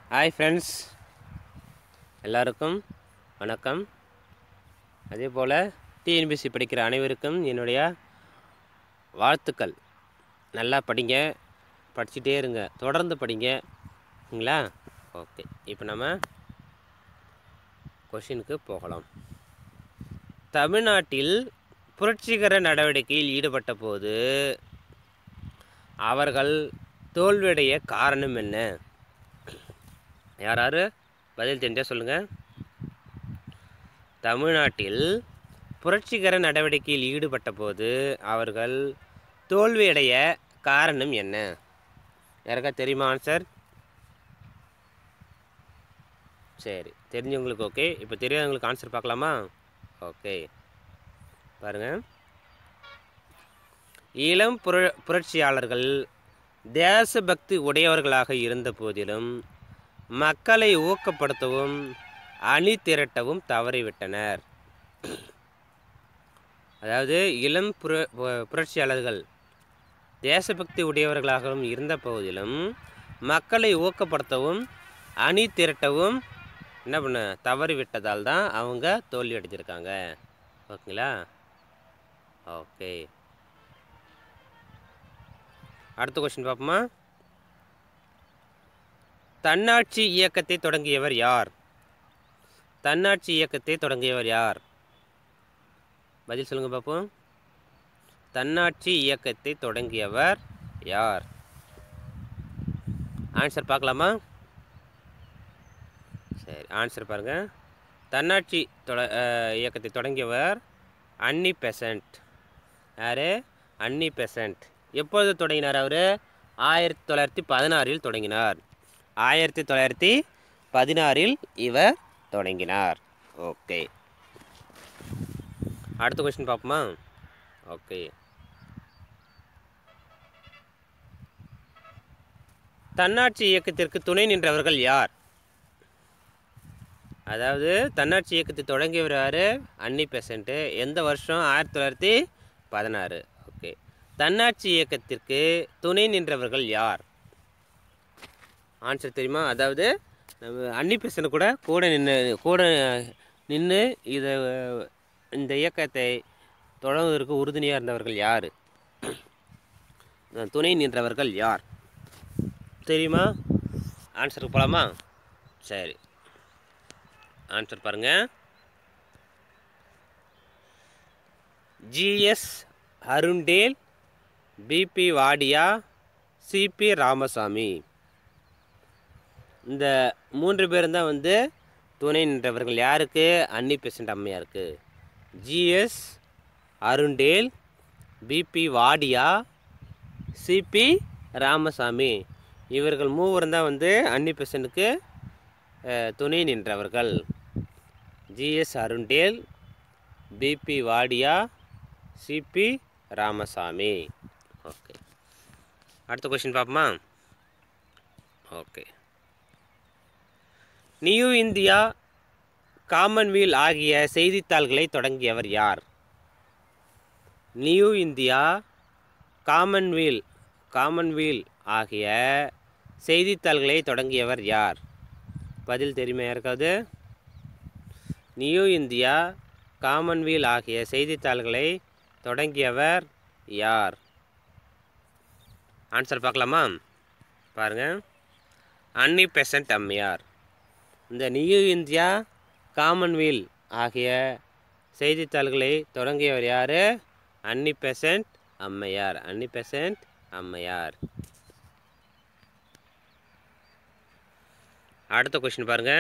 hi friends எல்லாருக்கும் வணக்கம் அதே போல் டிஎன்பிசி படிக்கிற அனைவருக்கும் என்னுடைய வாழ்த்துக்கள் நல்லா படிங்க படிச்சுட்டே இருங்க தொடர்ந்து படிங்கங்களா ஓகே இப்போ நம்ம கொஷினுக்கு போகலாம் தமிழ்நாட்டில் புரட்சிகர நடவடிக்கையில் ஈடுபட்ட போது அவர்கள் தோல்வியடைய காரணம் என்ன யாராரு பதில் தெரிஞ்சால் சொல்லுங்கள் தமிழ்நாட்டில் புரட்சிகர நடவடிக்கையில் ஈடுபட்ட போது அவர்கள் தோல்வியடைய காரணம் என்ன யாருக்கா தெரியுமா ஆன்சர் சரி தெரிஞ்சவங்களுக்கு ஓகே இப்போ தெரியாதவங்களுக்கு ஆன்சர் பார்க்கலாமா ஓகே பாருங்கள் இளம் புர புரட்சியாளர்கள் தேசபக்தி உடையவர்களாக இருந்த போதிலும் மக்களை ஊக்கப்படுத்தவும் அணி திரட்டவும் தவறிவிட்டனர் அதாவது இளம் புர பு- புரட்சியாளர்கள் தேசபக்தி உடையவர்களாகவும் இருந்த போதிலும் மக்களை ஊக்கப்படுத்தவும் அணி திரட்டவும் என்ன பண்ண தவறிவிட்டதால் தான் அவங்க தோல்வி அடைஞ்சிருக்காங்க ஓகேங்களா ஓகே அடுத்த கொஸ்டின் பார்ப்போமா தன்னாட்சி இயக்கத்தை தொடங்கியவர் யார் தன்னாட்சி இயக்கத்தை தொடங்கியவர் யார் பதில் சொல்லுங்க பார்ப்போம் தன்னாட்சி இயக்கத்தை தொடங்கியவர் யார் ஆன்சர் பார்க்கலாமா சரி ஆன்சர் பாருங்க தன்னாட்சி தொட அஹ், இயக்கத்தை தொடங்கியவர் அன்னி பெசன்ட் யார் அன்னி பெசன்ட் எப்பொழுது தொடங்கினார் அவர் ஆயிரத்தி தொள்ளாயிரத்தி பதினாறில் தொடங்கினார் ஆயிரத்தி தொள்ளாயிரத்தி பதினாறில் இவர் தொடங்கினார் ஓகே அடுத்த கொஸ்டின் பார்ப்போமா ஓகே தன்னாட்சி இயக்கத்திற்கு துணை நின்றவர்கள் யார் அதாவது தன்னாட்சி இயக்கத்தை தொடங்கியவர் யார் அன்னி பெசண்ட்டு எந்த வருஷம் ஆயிரத்தி தொள்ளாயிரத்தி பதினாறு ஓகே தன்னாட்சி இயக்கத்திற்கு துணை நின்றவர்கள் யார் ஆன்சர் தெரியுமா அதாவது நம்ம அன்னி பெசன்ட் கூட கூட நின்று கூட நின்று இதை இந்த இயக்கத்தை தொடங்குவதற்கு உறுதுணையாக இருந்தவர்கள் யார் துணை நின்றவர்கள் யார் தெரியுமா ஆன்சருக்கு போகலாமா சரி ஆன்சர் பாருங்க GS Arundale BP Wadia CP Ramaswami இந்த மூன்று பேரும் தான் வந்து துணை நின்றவர்கள் யாருக்கு அன்னி பெசன்ட் அம்மையாருக்கு GS Arundale BP Wadia CP Ramaswami இவர்கள் மூவரும் தான் வந்து அன்னி பெசன்ட்டுக்கு அஹ், துணை நின்றவர்கள் GS Arundale BP Wadia CP Ramaswami okay அடுத்த கொஸ்டின் பார்ப்போமா ஓகே நியூ இந்தியா காமன்வீல் ஆகிய செய்தித்தாள்களை தொடங்கியவர் யார் நியூ இந்தியா காமன்வீல் காமன்வீல் ஆகிய செய்தித்தாள்களை தொடங்கியவர் யார் பதில் தெரியுமா யாருக்காவது நியூ இந்தியா காமன்வீல் ஆகிய செய்தித்தாள்களை தொடங்கியவர் யார் ஆன்சர் பார்க்கலாமா பாருங்க அன்னி பெசன்ட் அம்மையார் இந்த நியூ இந்தியா காமன்வீல் ஆகிய செய்தித்தாள்களை தொடங்கியவர் யார் அன்னி பெசன்ட் அம்மையார் அன்னி பெசன்ட் அம்மையார் அடுத்த கொஸ்டின் பாருங்க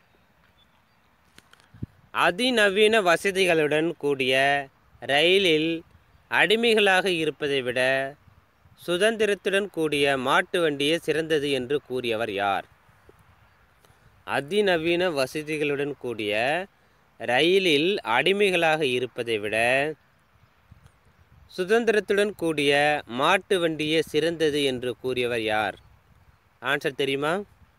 அதிநவீன வசதிகளுடன் கூடிய ரயிலில் அடிமைகளாக இருப்பதை விட சுதந்திரத்துடன் கூடிய மாட்டு வண்டியே சிறந்தது என்று கூறியவர் யார் அதிநவீன வசதிகளுடன் கூடிய ரயிலில் அடிமைகளாக இருப்பதை விட சுதந்திரத்துடன் கூடிய மாட்டு வண்டியே சிறந்தது என்று கூறியவர் யார் ஆன்சர் தெரியுமா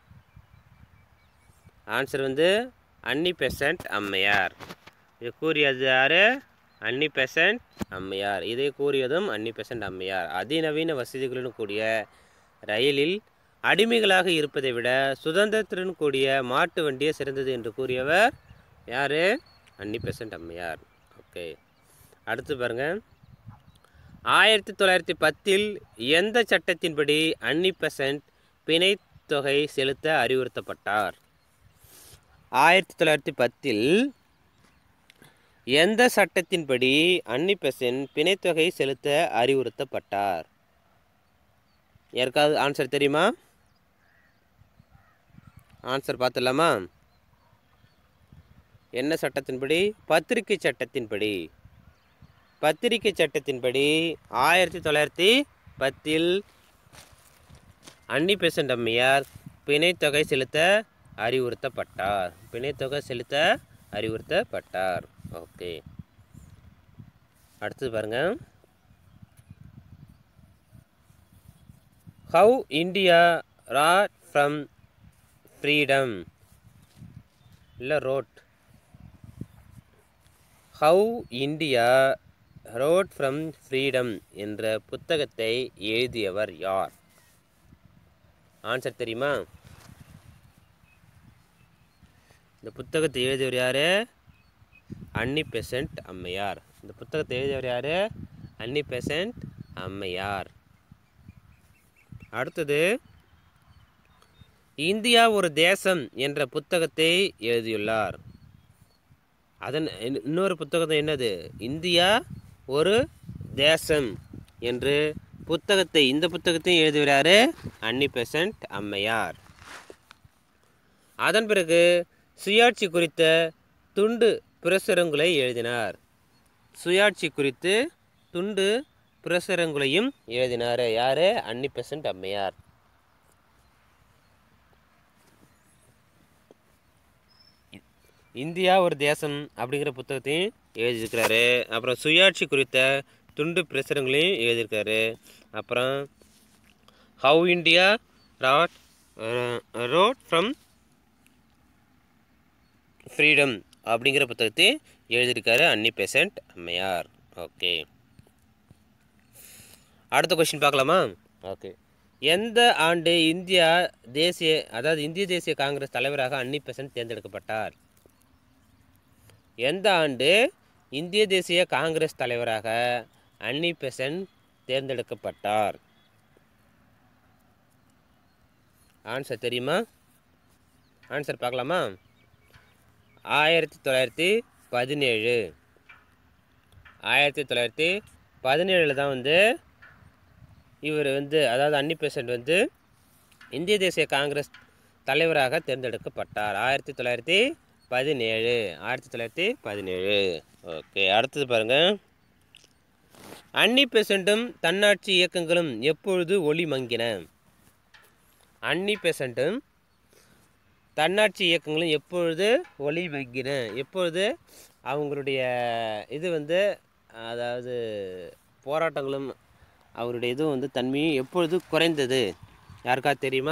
ஆன்சர் வந்து அன்னி பெசன்ட் அம்மையார் இது கூறியது யார் அன்னி பெசன்ட் அம்மையார் இதை கூறியதும் அன்னி பெசன்ட் அம்மையார் அதிநவீன வசதிகளுடன் கூடிய ரயிலில் அடிமைகளாக இருப்பதை விட சுதந்திரத்துடன் கூடிய மாட்டு வண்டியே சிறந்தது என்று கூறியவர் யார் அன்னி பெசன்ட் அம்மையார் ஓகே அடுத்து பாருங்கள் ஆயிரத்தி தொள்ளாயிரத்தி பத்தில் எந்த சட்டத்தின்படி அன்னி பெசன்ட் பிணைத்தொகை செலுத்த அறிவுறுத்தப்பட்டார் ஆயிரத்தி தொள்ளாயிரத்தி பத்தில் எந்த சட்டத்தின்படி அன்னி பெசன்ட் பிணைத்தொகை செலுத்த அறிவுறுத்தப்பட்டார் யாருக்காவது ஆன்சர் தெரியுமா ஆன்சர் பார்த்துடலாமா என்ன சட்டத்தின்படி பத்திரிகை சட்டத்தின்படி பத்திரிகை சட்டத்தின்படி ஆயிரத்தி தொள்ளாயிரத்தி பத்தில் அன்னி பெசன்ட் அம்மையார் பிணைத்தொகை செலுத்த அறிவுறுத்தப்பட்டார் பிணைத்தொகை செலுத்த அறிவுறுத்தப்பட்டார் ஓகே அடுத்தது பாருங்க how India rod from freedom இல்லை road how India road from freedom என்ற புத்தகத்தை எழுதியவர் யார் ஆன்சர் தெரியுமா இந்த புத்தகத்தை எழுதியவர் யார் அன்னி பெசன்ட் அம்மையார் இந்த புத்தகத்தை எழுதியவர் யார் அன்னி பெசன்ட் அம்மையார் அடுத்தது இந்தியா ஒரு தேசம் என்ற புத்தகத்தை எழுதியுள்ளார் அதன் இன்- இன்னொரு புத்தகம் என்னது இந்தியா ஒரு தேசம் என்று புத்தகத்தை இந்த புத்தகத்தையும் எழுதுகிறாரு அன்னி பெசன்ட் அம்மையார் அதன் பிறகு சுயாட்சி குறித்த துண்டு பிரசுரங்களை எழுதினார் சுயாட்சி குறித்து துண்டு பிரசுரங்களையும் எழுதினார் யார் அன்னி பெசன்ட் அம்மையார் இந்தியா ஒரு தேசம் அப்படிங்கிற புத்தகத்தையும் எழுதியிருக்கிறாரு அப்புறம் சுயாட்சி குறித்த துண்டு பிரசுரங்களையும் எழுதியிருக்காரு அப்புறம் how India rod road from freedom அப்படிங்கிற புத்தகத்தை எழுதியிருக்காரு அன்னி பெசன்ட் அம்மையார் ஓகே அடுத்த கொஸ்டின் பார்க்கலாமா ஓகே எந்த ஆண்டு இந்தியா தேசிய அதாவது இந்திய தேசிய காங்கிரஸ் தலைவராக அன்னி பெசன்ட் தேர்ந்தெடுக்கப்பட்டார் எந்த ஆண்டு இந்திய தேசிய காங்கிரஸ் தலைவராக அன்னி பெசன்ட் தேர்ந்தெடுக்கப்பட்டார் ஆன்சர் தெரியுமா ஆன்சர் பார்க்கலாமா ஆயிரத்தி தொள்ளாயிரத்தி பதினேழு ஆயிரத்தி தொள்ளாயிரத்தி பதினேழில் தான் வந்து இவர் வந்து அதாவது அன்னி பெசன்ட் வந்து இந்திய தேசிய காங்கிரஸ் தலைவராக தேர்ந்தெடுக்கப்பட்டார் ஆயிரத்தி தொள்ளாயிரத்தி பதினேழு ஆயிரத்தி தொள்ளாயிரத்தி பதினேழு ஓகே அடுத்தது பாருங்கள் அன்னி பெசண்ட்டும் தன்னாட்சி இயக்கங்களும் எப்பொழுது ஒளி மங்கின அன்னி பெசண்ட்டும் தன்னாட்சி இயக்கங்களும் எப்பொழுது ஒளி மங்கின எப்பொழுது அவங்களுடைய இது வந்து அதாவது போராட்டங்களும் அவருடைய இதுவும் வந்து தன்மையும் எப்பொழுது குறைந்தது யாருக்காவது தெரியுமா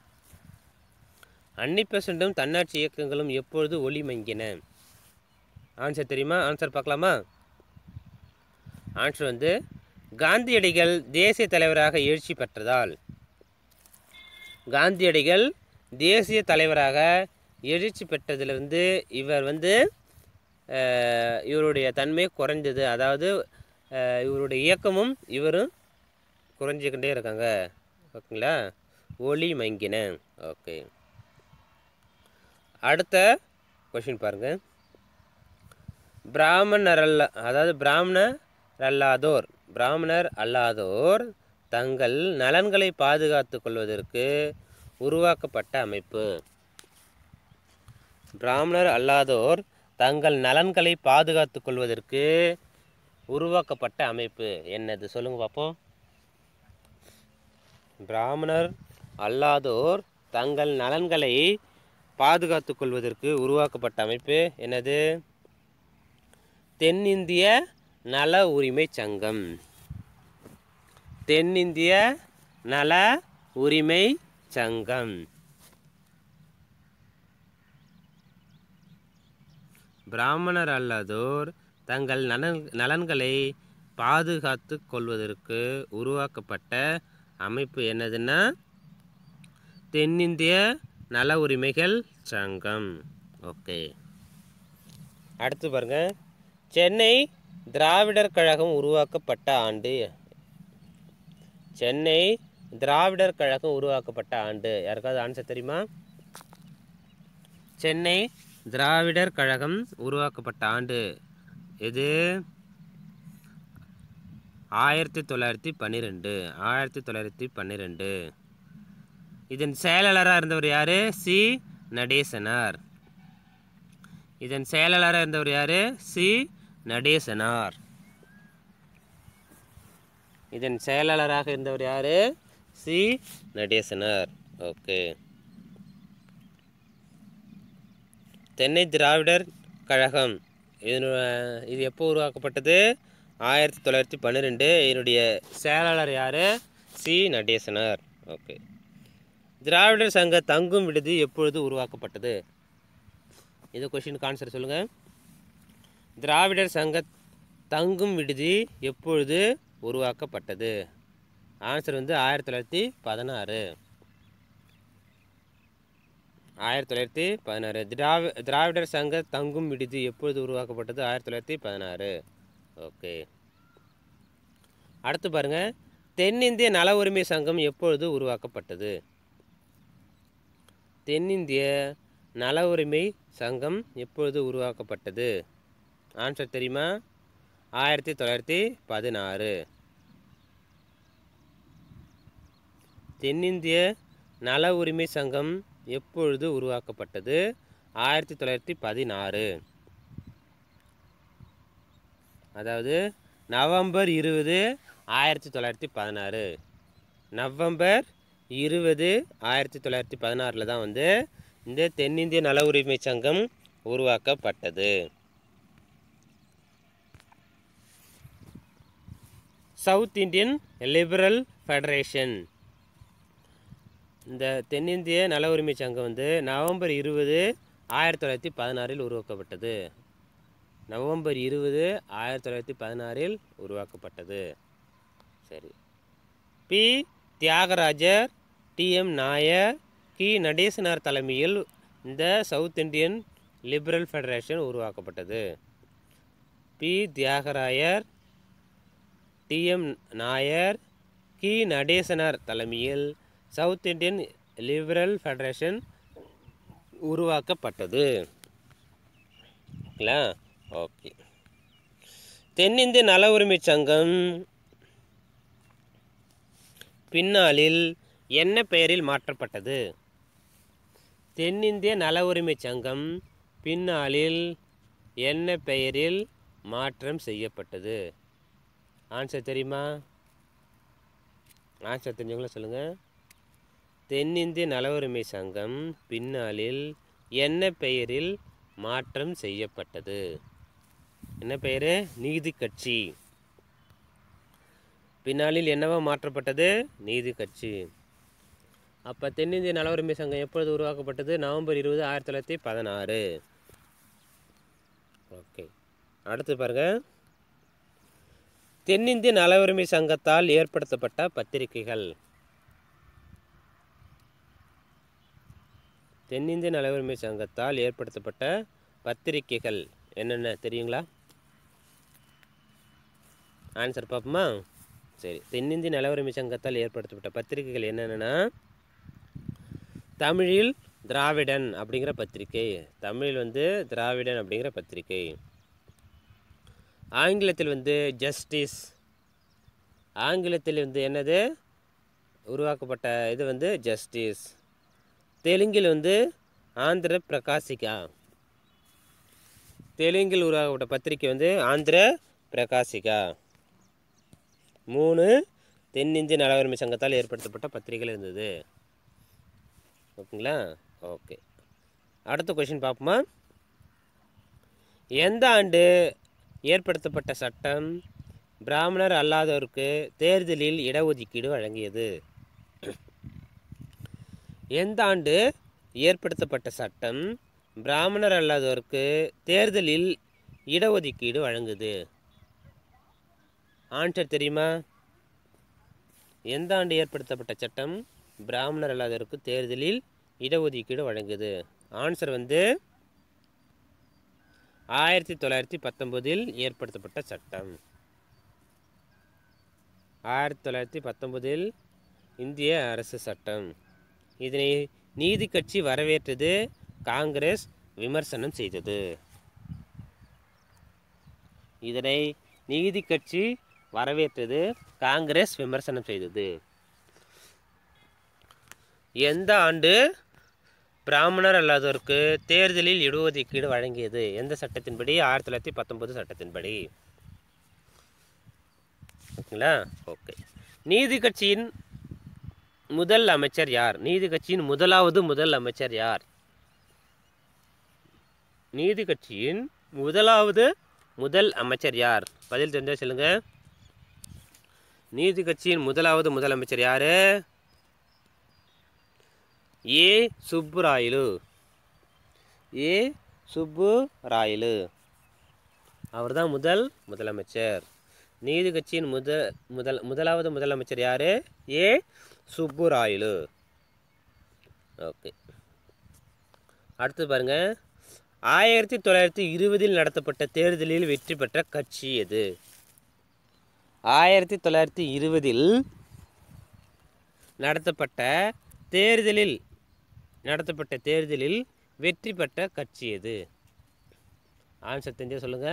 அன்னி பெசண்ட்டும் தன்னாட்சி இயக்கங்களும் எப்பொழுது ஒளி மங்கின ஆன்சர் தெரியுமா ஆன்சர் பார்க்கலாமா ஆன்சர் வந்து காந்தியடிகள் தேசிய தலைவராக எழுச்சி பெற்றதால் காந்தியடிகள் தேசிய தலைவராக எழுச்சி பெற்றதிலிருந்து இவர் வந்து அஹ், இவருடைய தன்மை குறைஞ்சது அதாவது அஹ், இவருடைய இயக்கமும் இவரும் குறைஞ்சிக்கிட்டே இருக்காங்க ஓகேங்களா ஒளி மங்கின ஓகே அடுத்த கொஷின் பாருங்க பிராமணர் அல்ல அதாவது பிராமணர் அல்லாதோர் பிராமணர் அல்லாதோர் தங்கள் நலன்களை பாதுகாத்து கொள்வதற்கு உருவாக்கப்பட்ட அமைப்பு பிராமணர் அல்லாதோர் தங்கள் நலன்களை பாதுகாத்து கொள்வதற்கு உருவாக்கப்பட்ட அமைப்பு என்னது சொல்லுங்க பார்ப்போம் பிராமணர் அல்லாதோர் தங்கள் நலன்களை பாதுகாத்து கொள்வதற்கு உருவாக்கப்பட்ட அமைப்பு என்னது தென்னிந்திய நல உரிமை சங்கம் தென்னிந்திய நல உரிமை சங்கம் பிராமணர் அல்லாதோர் தங்கள் நலன் நலன்களை பாதுகாத்து கொள்வதற்கு உருவாக்கப்பட்ட அமைப்பு என்னதுன்னா தென்னிந்திய நல உரிமைகள் சங்கம் ஓகே அடுத்து பாருங்க சென்னை திராவிடர் கழகம் உருவாக்கப்பட்ட ஆண்டு சென்னை திராவிடர் கழகம் உருவாக்கப்பட்ட ஆண்டு யாருக்காவது ஆன்சர் தெரியுமா சென்னை திராவிடர் கழகம் உருவாக்கப்பட்ட ஆண்டு எது ஆயிரத்தி தொள்ளாயிரத்தி பன்னிரெண்டு ஆயிரத்தி தொள்ளாயிரத்தி பன்னிரெண்டு இதன் செயலாளராக இருந்தவர் யாரு சி நடேசனார் இதன் செயலாளராக இருந்தவர் யாரு சி நடேசனார் இதன் செயலாளராக இருந்தவர் யாரு சி நடேசனார் ஓகே தென்னை திராவிடர் கழகம் இதனு இது எப்போ உருவாக்கப்பட்டது ஆயிரத்தி தொள்ளாயிரத்தி பன்னிரெண்டு இதனுடைய செயலாளர் யார் சி நடேசனார் ஓகே திராவிடர் சங்க தங்கும் விடுதி எப்பொழுது உருவாக்கப்பட்டது இது கொஷினுக்கு ஆன்சர் சொல்லுங்கள் திராவிடர் சங்க தங்கும் விடுதி எப்பொழுது உருவாக்கப்பட்டது ஆன்சர் வந்து ஆயிரத்தி தொள்ளாயிரத்தி பதினாறு ஆயிரத்தி தொள்ளாயிரத்தி பதினாறு திராவி திராவிடர் சங்க தங்கும் விடுதி எப்பொழுது உருவாக்கப்பட்டது ஆயிரத்தி தொள்ளாயிரத்தி பதினாறு ஓகே அடுத்து பாருங்க தென்னிந்திய நல உரிமை சங்கம் எப்பொழுது உருவாக்கப்பட்டது தென்னிந்திய நல உரிமை சங்கம் எப்பொழுது உருவாக்கப்பட்டது ஆன்சர் தெரியுமா ஆயிரத்தி தொள்ளாயிரத்தி பதினாறு தென்னிந்திய நல உரிமை சங்கம் எப்பொழுது உருவாக்கப்பட்டது ஆயிரத்தி தொள்ளாயிரத்தி பதினாறு அதாவது நவம்பர் இருபது ஆயிரத்தி தொள்ளாயிரத்தி பதினாறு நவம்பர் இருபது ஆயிரத்தி தொள்ளாயிரத்தி பதினாறில் தான் வந்து இந்த தென்னிந்திய நல உரிமை சங்கம் உருவாக்கப்பட்டது சவுத் இந்தியன் லிபரல் ஃபெடரேஷன் இந்த தென்னிந்திய நல உரிமை சங்கம் வந்து நவம்பர் இருபது ஆயிரத்தி தொள்ளாயிரத்தி பதினாறில் உருவாக்கப்பட்டது நவம்பர் இருபது ஆயிரத்தி தொள்ளாயிரத்தி பதினாறில் உருவாக்கப்பட்டது சரி பி தியாகராஜர் டிஎம் நாயர் கி நடேசனார் தலைமையில் இந்த சவுத் இந்தியன் லிபரல் ஃபெடரேஷன் உருவாக்கப்பட்டது பி தியாகராயர் டிஎம் நாயர் கி நடேசனார் தலைமையில் சவுத் இந்தியன் லிபரல் ஃபெடரேஷன் உருவாக்கப்பட்டது ஓகேங்களா ஓகே தென்னிந்திய நல உரிமை சங்கம் பின்னாளில் என்ன பெயரில் மாற்றப்பட்டது தென்னிந்திய நல உரிமை சங்கம் பின்னாளில் என்ன பெயரில் மாற்றம் செய்யப்பட்டது ஆன்சர் தெரியுமா ஆன்சர் தெரிஞ்சவங்கள சொல்லுங்கள் தென்னிந்திய நல உரிமை சங்கம் பின்னாளில் என்ன பெயரில் மாற்றம் செய்யப்பட்டது என்ன பெயர் நீதி கட்சி பின்னாளில் என்னவா மாற்றப்பட்டது நீதி கட்சி அப்போ தென்னிந்திய நல உரிமை சங்கம் எப்பொழுது உருவாக்கப்பட்டது நவம்பர் இருபது ஆயிரத்தி தொள்ளாயிரத்தி பதினாறு ஓகே அடுத்து பாருங்க தென்னிந்திய நல உரிமை சங்கத்தால் ஏற்படுத்தப்பட்ட பத்திரிகைகள் தென்னிந்திய நல உரிமை சங்கத்தால் ஏற்படுத்தப்பட்ட பத்திரிகைகள் என்னென்ன தெரியுங்களா ஆன்சர் பார்ப்போமா சரி தென்னிந்திய நல உரிமை சங்கத்தால் ஏற்படுத்தப்பட்ட பத்திரிகைகள் என்னென்னா தமிழில் திராவிடன் அப்படிங்கிற பத்திரிகை தமிழில் வந்து திராவிடன் அப்படிங்கிற பத்திரிகை ஆங்கிலத்தில் வந்து ஜஸ்டிஸ் ஆங்கிலத்தில் வந்து என்னது உருவாக்கப்பட்ட இது வந்து ஜஸ்டிஸ் தெலுங்கில் வந்து ஆந்திர பிரகாசிகா தெலுங்கில் உருவாக்கப்பட்ட பத்திரிகை வந்து ஆந்திர பிரகாசிகா மூணு தென்னிந்திய நல உரிமை சங்கத்தால் ஏற்படுத்தப்பட்ட பத்திரிகைகள் இருந்தது ஓகேங்களா ஓகே அடுத்த கொஷின் பார்ப்போமா எந்த ஆண்டு ஏற்படுத்தப்பட்ட சட்டம் பிராமணர் அல்லாதோருக்கு தேர்தலில் இடஒதுக்கீடு வழங்கியது எந்த ஆண்டு ஏற்படுத்தப்பட்ட சட்டம் பிராமணர் அல்லாதோருக்கு தேர்தலில் இடஒதுக்கீடு வழங்குது ஆன்சர் தெரியுமா எந்த ஆண்டு ஏற்படுத்தப்பட்ட சட்டம் பிராமணர் அல்லாதவருக்கு தேர்தலில் இடஒதுக்கீடு வழங்குது ஆன்சர் வந்து ஆயிரத்தி தொள்ளாயிரத்தி பத்தொம்போதில் ஏற்படுத்தப்பட்ட சட்டம் ஆயிரத்தி தொள்ளாயிரத்தி பத்தொம்போதில் இந்திய அரசு சட்டம் இதனை நீதி கட்சி வரவேற்றது காங்கிரஸ் விமர்சனம் செய்தது இதனை நீதி கட்சி வரவேற்றது காங்கிரஸ் விமர்சனம் செய்தது எந்த ஆண்டு பிராமணர் அல்லாதோருக்கு தேர்தலில் இடஒதுக்கீடு வழங்கியது எந்த சட்டத்தின்படி ஆயிரத்தி தொள்ளாயிரத்தி பத்தொன்பது சட்டத்தின்படி ஓகேங்களா ஓகே நீதி கட்சியின் முதல் அமைச்சர் யார் நீதி கட்சியின் முதலாவது முதல் அமைச்சர் யார் நீதி கட்சியின் முதலாவது முதல் அமைச்சர் யார் பதில் தெரிஞ்சா சொல்லுங்க நீதி கட்சியின் முதலாவது முதலமைச்சர் யாரு ஏ சுப்புராயலு ஏ சுப்புராயலு அவர் தான் முதல் முதலமைச்சர் நீதி கட்சியின் முத முதல் முதலாவது முதலமைச்சர் யாரு ஏ சுப்புராயலு ஓகே அடுத்து பாருங்க ஆயிரத்தி தொள்ளாயிரத்தி இருபதில் நடத்தப்பட்ட தேர்தலில் வெற்றி பெற்ற கட்சி எது ஆயிரத்தி தொள்ளாயிரத்தி இருபதில் நடத்தப்பட்ட தேர்தலில் நடத்தப்பட்ட தேர்தலில் வெற்றி பெற்ற கட்சி எது ஆன்சர் தெரிஞ்சா சொல்லுங்க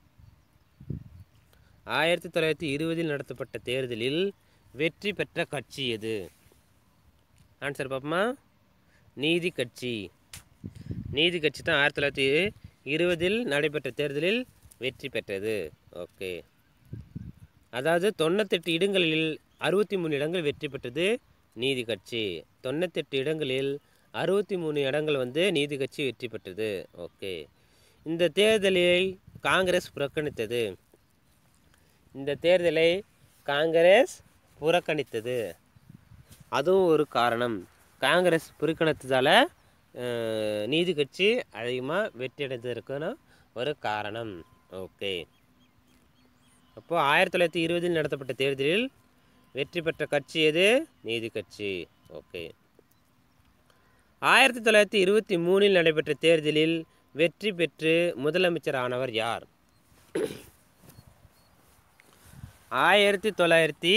ஆயிரத்தி தொள்ளாயிரத்தி இருபதில் நடத்தப்பட்ட தேர்தலில் வெற்றி பெற்ற கட்சி எது ஆன்சர் பார்ப்போமா நீதி கட்சி நீதி கட்சி தான் ஆயிரத்தி தொள்ளாயிரத்தி இருபதில் நடைபெற்ற தேர்தலில் வெற்றி பெற்றது ஓகே அதாவது தொண்ணூத்தெட்டு இடங்களில் அறுபத்தி மூணு இடங்கள் வெற்றி பெற்றது நீதி கட்சி தொண்ணூத்தெட்டு இடங்களில் அறுபத்தி மூணு இடங்கள் வந்து நீதி கட்சி வெற்றி பெற்றது ஓகே இந்த தேர்தலை காங்கிரஸ் புறக்கணித்தது இந்த தேர்தலை காங்கிரஸ் புறக்கணித்தது அதுவும் ஒரு காரணம் காங்கிரஸ் புறக்கணித்ததால் அஹ், நீதி கட்சி அதிகமாக வெற்றி அடைந்ததற்கான ஒரு காரணம் ஓகே அப்போது ஆயிரத்தி தொள்ளாயிரத்தி இருபதில் நடத்தப்பட்ட தேர்தலில் வெற்றி பெற்ற கட்சி எது நீதி கட்சி ஓகே ஆயிரத்தி தொள்ளாயிரத்தி இருபத்தி மூணில் நடைபெற்ற தேர்தலில் வெற்றி பெற்று முதலமைச்சர் ஆனவர் யார் ஆயிரத்தி தொள்ளாயிரத்தி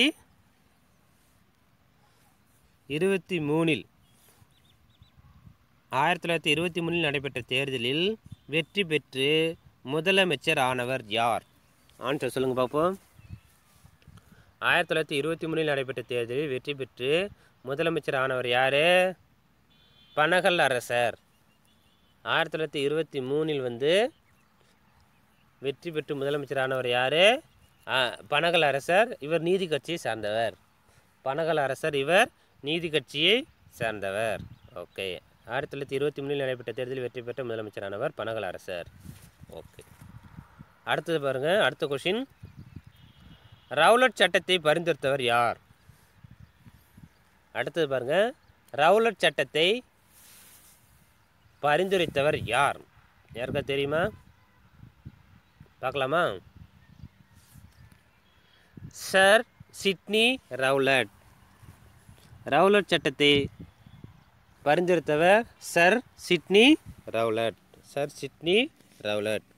இருபத்தி மூணில் ஆயிரத்தி தொள்ளாயிரத்தி இருபத்தி மூணில் நடைபெற்ற தேர்தலில் வெற்றி பெற்று முதலமைச்சர் ஆனவர் யார் ஆன்சர் சொல்லுங்கள் பார்ப்போம் ஆயிரத்தி தொள்ளாயிரத்தி இருபத்தி மூணில் நடைபெற்ற தேர்தலில் வெற்றி பெற்று முதலமைச்சர் ஆனவர் யார் பனகல் அரசர் ஆயிரத்தி தொள்ளாயிரத்தி இருபத்தி மூணில் வந்து வெற்றி பெற்று முதலமைச்சர் ஆனவர் யார் பனகல் அரசர் இவர் நீதி கட்சியை சார்ந்தவர் பனகல் அரசர் இவர் நீதி கட்சியை சார்ந்தவர் ஓகே ஆயிரத்தி தொள்ளாயிரத்தி இருபத்தி மூணில் நடைபெற்ற தேர்தலில் வெற்றி பெற்ற முதலமைச்சரானவர் பனகல் அரசர் ஓகே அடுத்தது பாருங்க அடுத்த கொஷின் ரவுலட் சட்டத்தை பரிந்துரைத்தவர் யார் அடுத்தது பாருங்க ரவுலட் சட்டத்தை பரிந்துரைத்தவர் யார் யாருக்கா தெரியுமா பார்க்கலாமா சர் சிட்னி ரவுலட் ரவுலட் சட்டத்தை பரிந்துரைத்தவர் sir Sidney Rowlatt sir Sidney Rowlatt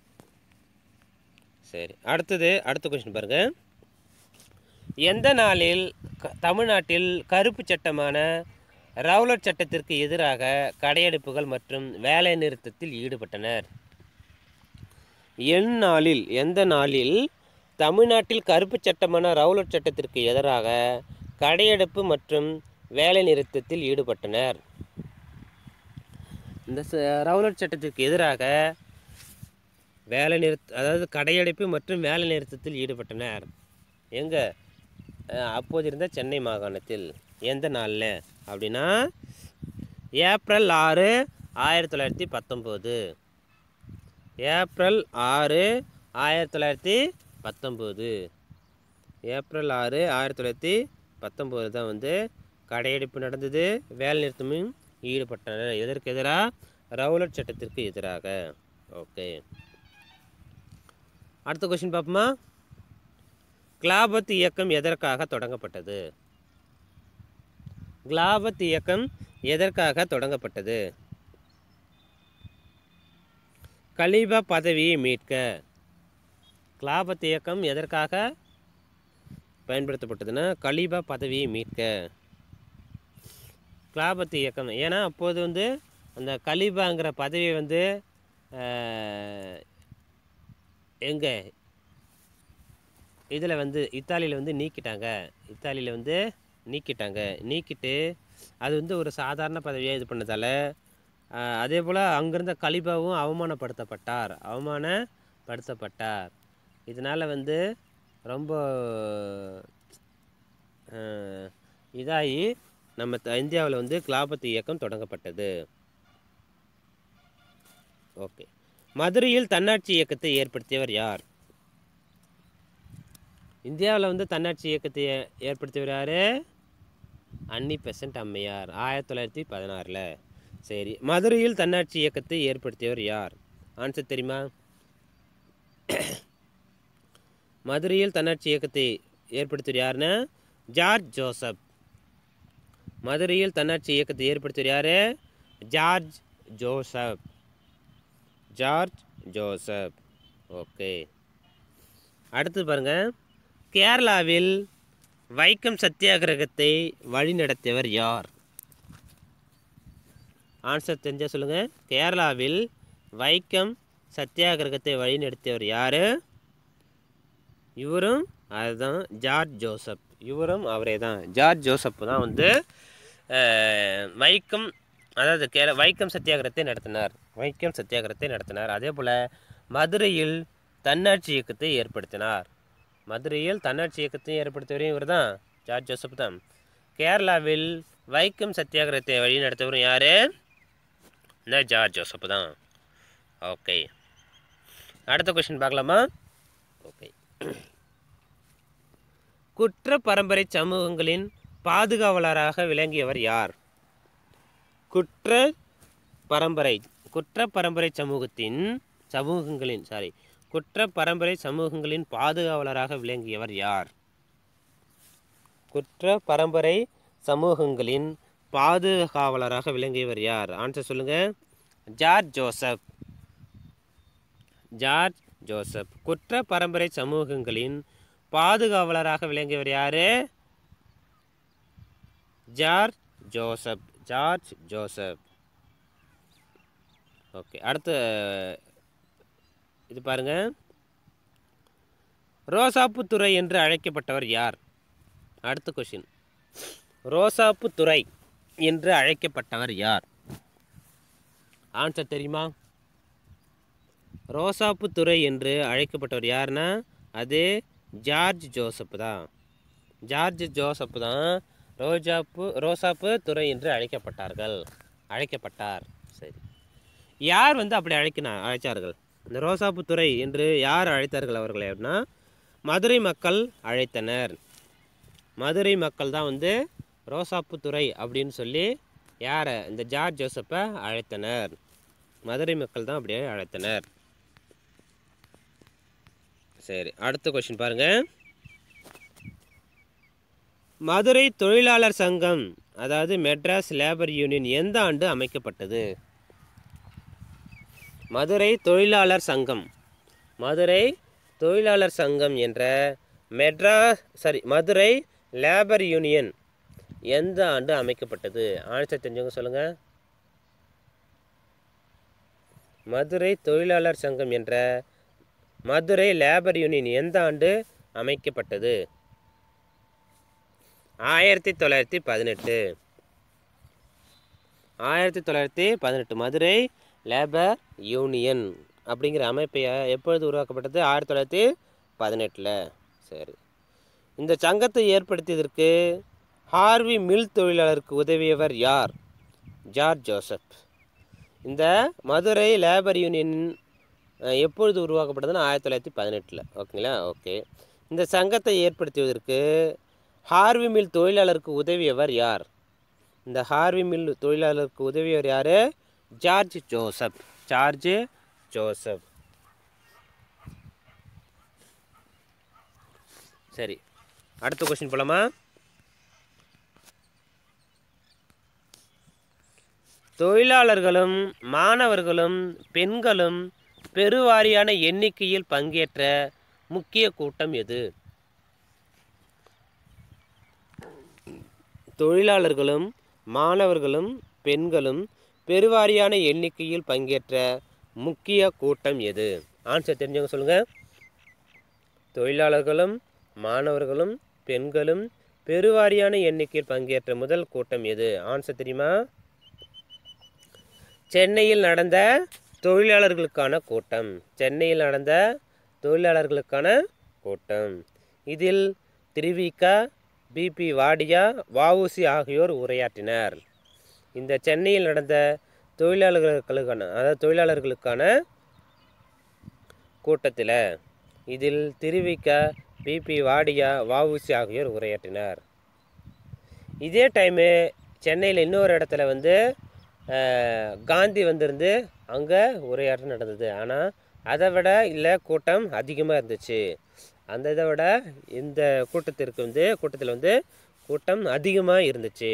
சரி அடுத்தது அடுத்த கொஸ்டின் பாருங்க எந்த நாளில் க- தமிழ்நாட்டில் கருப்பு சட்டமான ரவுலட் சட்டத்திற்கு எதிராக கடையெடுப்புகள் மற்றும் வேலை நிறுத்தத்தில் ஈடுபட்டனர் என் நாளில் எந்த நாளில் தமிழ்நாட்டில் கருப்பு சட்டமான ரவுலட் சட்டத்திற்கு எதிராக கடையெடுப்பு மற்றும் வேலை நிறுத்தத்தில் ஈடுபட்டனர் இந்த ச- ரவுலட் சட்டத்திற்கு எதிராக வேலை நிறுத்த அதாவது கடையடைப்பு மற்றும் வேலை நிறுத்தத்தில் ஈடுபட்டனர் எங்கே அப்போது இருந்த சென்னை மாகாணத்தில் எந்த நாளில் அப்படின்னா ஏப்ரல் ஆறு ஆயிரத்தி தொள்ளாயிரத்தி பத்தொம்போது ஏப்ரல் ஆறு ஆயிரத்தி தொள்ளாயிரத்தி பத்தொம்போது ஏப்ரல் ஆறு ஆயிரத்தி தொள்ளாயிரத்தி பத்தொம்போது தான் வந்து கடையெடுப்பு நடந்தது வேலை நிறுத்தமும் ஈடுபட்டனர் எதற்கு எதிராக ரவுலட் சட்டத்திற்கு எதிராக ஓகே அடுத்த கொஸ்டின் பார்ப்போமா கிலாபத் இயக்கம் எதற்காக தொடங்கப்பட்டது கிலாபத் இயக்கம் எதற்காக தொடங்கப்பட்டது கலீபா பதவியை மீட்க கிலாபத் இயக்கம் எதற்காக பயன்படுத்தப்பட்டதுன்னா கலீபா பதவியை மீட்க கிலாபத் இயக்கம் ஏன்னா அப்போது வந்து அந்த கலீபாங்கிற பதவியை வந்து எங்கே இதில் வந்து இத்தாலியில் வந்து நீக்கிட்டாங்க இத்தாலியில் வந்து நீக்கிட்டாங்க நீக்கிட்டு அது வந்து ஒரு சாதாரண பதவியாக இது பண்ணதால் அதே போல் அங்கிருந்த கலிபாவும் அவமானப்படுத்தப்பட்டார் அவமானப்படுத்தப்பட்டார் இதனால் வந்து ரொம்ப அஹ், இதாகி நம்ம இந்தியாவில் வந்து கிலாபத்து இயக்கம் தொடங்கப்பட்டது ஓகே மதுரையில் தன்னாட்சி இயக்கத்தை ஏற்படுத்தியவர் யார் இந்தியாவில் வந்து தன்னாட்சி இயக்கத்தை ஏ- ஏற்படுத்தியவர் யார் அன்னி பெசன்ட் அம்மையார் ஆயிரத்தி தொள்ளாயிரத்தி பதினாறில் சரி மதுரையில் தன்னாட்சி இயக்கத்தை ஏற்படுத்தியவர் யார் ஆன்சர் தெரியுமா மதுரையில் தன்னாட்சி இயக்கத்தை ஏற்படுத்தியவர் யாருன்னா ஜார்ஜ் ஜோசப் மதுரையில் தன்னாட்சி இயக்கத்தை ஏற்படுத்தியவர் யார் George Joseph George Joseph okay அடுத்து பாருங்க கேரளாவில் வைக்கம் சத்தியாகிரகத்தை வழிநடத்தியவர் யார் ஆன்சர் தெரிஞ்சால் சொல்லுங்கள் கேரளாவில் வைக்கம் சத்தியாகிரகத்தை வழிநடத்தியவர் யார் இவரும் அதுதான் ஜார்ஜ் ஜோசப் இவரும் அவரே தான் ஜார்ஜ் ஜோசப் தான் வந்து அஹ், வைக்கம் அதாவது கேர வைக்கம் சத்தியாகிரகத்தை நடத்தினார் வைக்கம் சத்தியாகிரகத்தை நடத்தினார் அதே போல் மதுரையில் தன்னாட்சி இயக்கத்தை ஏற்படுத்தினார் மதுரையில் தன்னாட்சி இயக்கத்தை ஏற்படுத்தியவரையும் இவர் தான் ஜார்ஜ் ஜோசப் தான் கேரளாவில் வைக்கம் சத்தியாகிரகத்தை வழி நடத்தவரும் யார் இந்த ஜார்ஜ் ஜோசப் தான் ஓகே அடுத்த கொஸ்டின் பார்க்கலாமா ஓகே குற்ற பரம்பரை சமூகங்களின் பாதுகாவலராக விளங்கியவர் யார் குற்ற பரம்பரை குற்ற பரம்பரை சமூகத்தின் சமூகங்களின் சாரி குற்ற பரம்பரை சமூகங்களின் பாதுகாவலராக விளங்கியவர் யார் குற்ற பரம்பரை சமூகங்களின் பாதுகாவலராக விளங்கியவர் யார் ஆன்சர் சொல்லுங்க ஜார்ஜ் ஜோசப் ஜார்ஜ் ஜோசப் குற்ற பரம்பரை சமூகங்களின் பாதுகாவலராக விளங்கியவர் யாரு George Joseph George Joseph okay அடுத்து இது பாருங்க ரோசாப்பு துறை என்று அழைக்கப்பட்டவர் யார் அடுத்த கொஷின் ரோசாப்பு துறை என்று அழைக்கப்பட்டவர் யார் ஆன்சர் தெரியுமா ரோசாப்பு துறை என்று அழைக்கப்பட்டவர் யாருன்னா அது ஜார்ஜ் ஜோசப் தான் ஜார்ஜ் ஜோசப் தான் ரோஜாப்பு ரோசாப்பு துறை என்று அழைக்கப்பட்டார்கள் அழைக்கப்பட்டார் சரி யார் வந்து அப்படி அழைக்கினா அழைச்சார்கள் இந்த ரோசாப்பு துறை என்று யார் அழைத்தார்கள் அவர்களை அப்படின்னா மதுரை மக்கள் அழைத்தனர் மதுரை மக்கள் தான் வந்து ரோசாப்பு துறை அப்படின்னு சொல்லி யாரை இந்த ஜார்ஜ் ஜோசப்பை அழைத்தனர் மதுரை மக்கள் தான் அப்படியே அழைத்தனர் சரி அடுத்த கொஸ்டின் பாருங்க மதுரை தொழிலாளர் சங்கம் அதாவது மெட்ராஸ் லேபர் யூனியன் எந்த ஆண்டு அமைக்கப்பட்டது மதுரை தொழிலாளர் சங்கம் மதுரை தொழிலாளர் சங்கம் என்ற Madras sorry Madurai labour union எந்த ஆண்டு அமைக்கப்பட்டது ஆன்சர் தெரிஞ்சவங்க சொல்லுங்கள் மதுரை தொழிலாளர் சங்கம் என்ற மதுரை லேபர் யூனியன் எந்த ஆண்டு அமைக்கப்பட்டது ஆயிரத்தி தொள்ளாயிரத்தி பதினெட்டு ஆயிரத்தி தொள்ளாயிரத்தி பதினெட்டு மதுரை லேபர் யூனியன் அப்படிங்கிற அமைப்பை எப்பொழுது உருவாக்கப்பட்டது ஆயிரத்தி தொள்ளாயிரத்தி பதினெட்டில் சரி இந்த சங்கத்தை ஏற்படுத்தியதற்கு ஹார்வி மில் தொழிலாளருக்கு உதவியவர் யார் ஜார்ஜ் ஜோசப் இந்த மதுரை லேபர் யூனியன் அஹ், எப்பொழுது உருவாக்கப்பட்டதுன்னா ஆயிரத்தி தொள்ளாயிரத்தி பதினெட்டில் ஓகேங்களா ஓகே இந்த சங்கத்தை ஏற்படுத்துவதற்கு ஹார்வி மில் தொழிலாளருக்கு உதவியவர் யார் இந்த ஹார்வி மில் தொழிலாளருக்கு உதவியவர் யார் ஜார்ஜ் ஜோசப் ஜார்ஜ் ஜோசப் சரி அடுத்த கொஸ்டின் போலாமா தொழிலாளர்களும் மாணவர்களும் பெண்களும் பெருவாரியான எண்ணிக்கையில் பங்கேற்ற முக்கிய கூட்டம் எது தொழிலாளர்களும் மாணவர்களும் பெண்களும் பெருவாரியான எண்ணிக்கையில் பங்கேற்ற முக்கிய கூட்டம் எது ஆன்சர் தெரிஞ்சவங்க சொல்லுங்கள் தொழிலாளர்களும் மாணவர்களும் பெண்களும் பெருவாரியான எண்ணிக்கையில் பங்கேற்ற முதல் கூட்டம் எது ஆன்சர் தெரியுமா சென்னையில் நடந்த தொழிலாளர்களுக்கான கூட்டம் சென்னையில் நடந்த தொழிலாளர்களுக்கான கூட்டம் இதில் திருவிக பிபி வாடியா வஉசி ஆகியோர் உரையாற்றினர் இந்த சென்னையில் நடந்த தொழிலாளர்களுக்கான அதாவது தொழிலாளர்களுக்கான கூட்டத்தில் இதில் திருவிக பிபி வாடியா வஉசி ஆகியோர் உரையாற்றினார் இதே டைமு சென்னையில் இன்னொரு இடத்துல வந்து அஹ், காந்தி வந்திருந்து அங்கே உரையாற்றம் நடந்தது ஆனால் அதை விட இல்லை கூட்டம் அதிகமாக இருந்துச்சு அந்த இதை விட இந்த கூட்டத்திற்கு வந்து கூட்டத்தில் வந்து கூட்டம் அதிகமாக இருந்துச்சு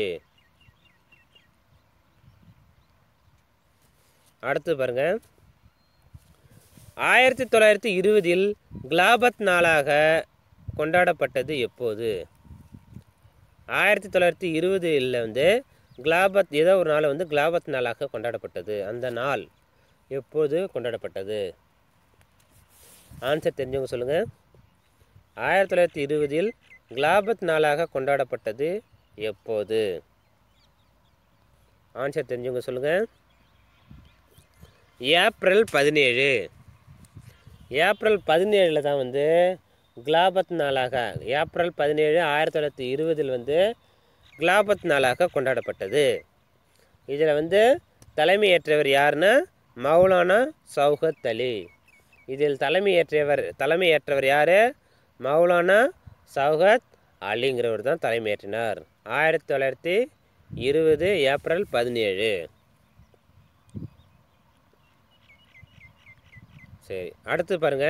அடுத்து பாருங்க ஆயிரத்தி தொள்ளாயிரத்தி இருபதில் கிலாபத் நாளாக கொண்டாடப்பட்டது எப்போது ஆயிரத்தி தொள்ளாயிரத்தி இருபதில் வந்து கிலாபத் ஏதோ ஒரு நாள் வந்து கிலாபத் நாளாக கொண்டாடப்பட்டது அந்த நாள் எப்போது கொண்டாடப்பட்டது ஆன்சர் தெரிஞ்சவங்க சொல்லுங்கள் ஆயிரத்தி தொள்ளாயிரத்தி இருபதில் கிலாபத் நாளாக கொண்டாடப்பட்டது எப்போது ஆன்சர் தெரிஞ்சவங்க சொல்லுங்கள் ஏப்ரல் பதினேழு ஏப்ரல் பதினேழில் தான் வந்து கிலாபத் நாளாக ஏப்ரல் பதினேழு ஆயிரத்தி தொள்ளாயிரத்தி இருபதில் வந்து கிலாபத் நாளாக கொண்டாடப்பட்டது இதில் வந்து தலைமையேற்றவர் யாருன்னா மௌலானா சௌகத் அலி இதில் தலைமையேற்றவர் தலைமையேற்றவர் யார் மௌலானா சௌகத் அலிங்கிறவர் தான் தலைமையேற்றினார் ஆயிரத்தி தொள்ளாயிரத்தி இருபது ஏப்ரல் பதினேழு சரி அடுத்து பாருங்க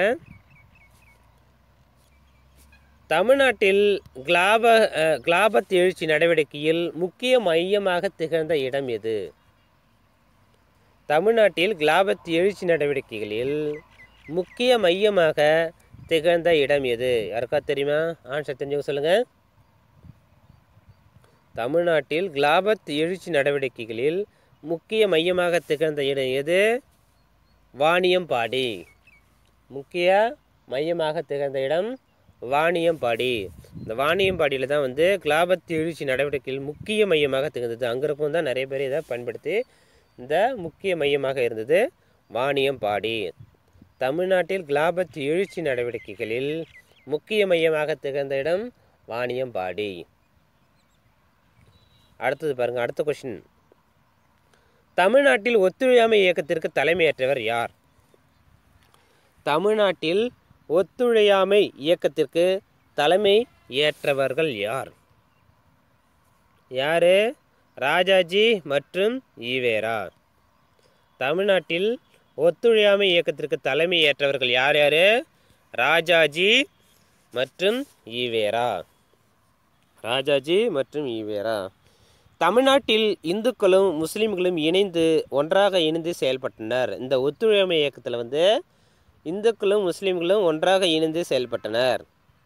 தமிழ்நாட்டில் கிளாப அஹ், கிளாபத் எழுச்சி நடவடிக்கையில் முக்கிய மையமாக திகழ்ந்த இடம் எது தமிழ்நாட்டில் கிளாபத் எழுச்சி நடவடிக்கைகளில் முக்கிய மையமாக திகழ்ந்த இடம் எது யாருக்கா தெரியுமா ஆன்சர் தெரிஞ்சவங்க சொல்லுங்கள் தமிழ்நாட்டில் கிளாபத் எழுச்சி நடவடிக்கைகளில் முக்கிய மையமாக திகழ்ந்த இடம் எது வாணியம்பாடி முக்கிய மையமாக திகழ்ந்த இடம் வாணியம்பாடி இந்த வாணியம்பாடியில் தான் வந்து கிளாபத் எழுச்சி நடவடிக்கையில் முக்கிய மையமாக திகழ்ந்தது அங்கிருக்கும் தான் நிறைய பேர் இதை பயன்படுத்தி இந்த முக்கிய மையமாக இருந்தது வாணியம்பாடி தமிழ்நாட்டில் கிளாபத் எழுச்சி நடவடிக்கைகளில் முக்கிய மையமாக திகழ்ந்த இடம் வாணியம்பாடி அடுத்தது பாருங்க அடுத்த கொஷின் தமிழ்நாட்டில் ஒத்துழையாமை இயக்கத்திற்கு தலைமையேற்றவர் யார் தமிழ்நாட்டில் ஒத்துழையாமை இயக்கத்திற்கு தலைமை ஏற்றவர்கள் யார் யாரு ராஜாஜி மற்றும் ஈவேரா தமிழ்நாட்டில் ஒத்துழையாமை இயக்கத்திற்கு தலைமை ஏற்றவர்கள் யார் யார் ராஜாஜி மற்றும் ஈவேரா ராஜாஜி மற்றும் ஈவேரா தமிழ்நாட்டில் இந்துக்களும் முஸ்லீம்களும் இணைந்து ஒன்றாக இணைந்து செயல்பட்டனர் இந்த ஒத்துழையாமை இயக்கத்தில் வந்து இந்துக்களும் முஸ்லீம்களும் ஒன்றாக இணைந்து செயல்பட்டனர்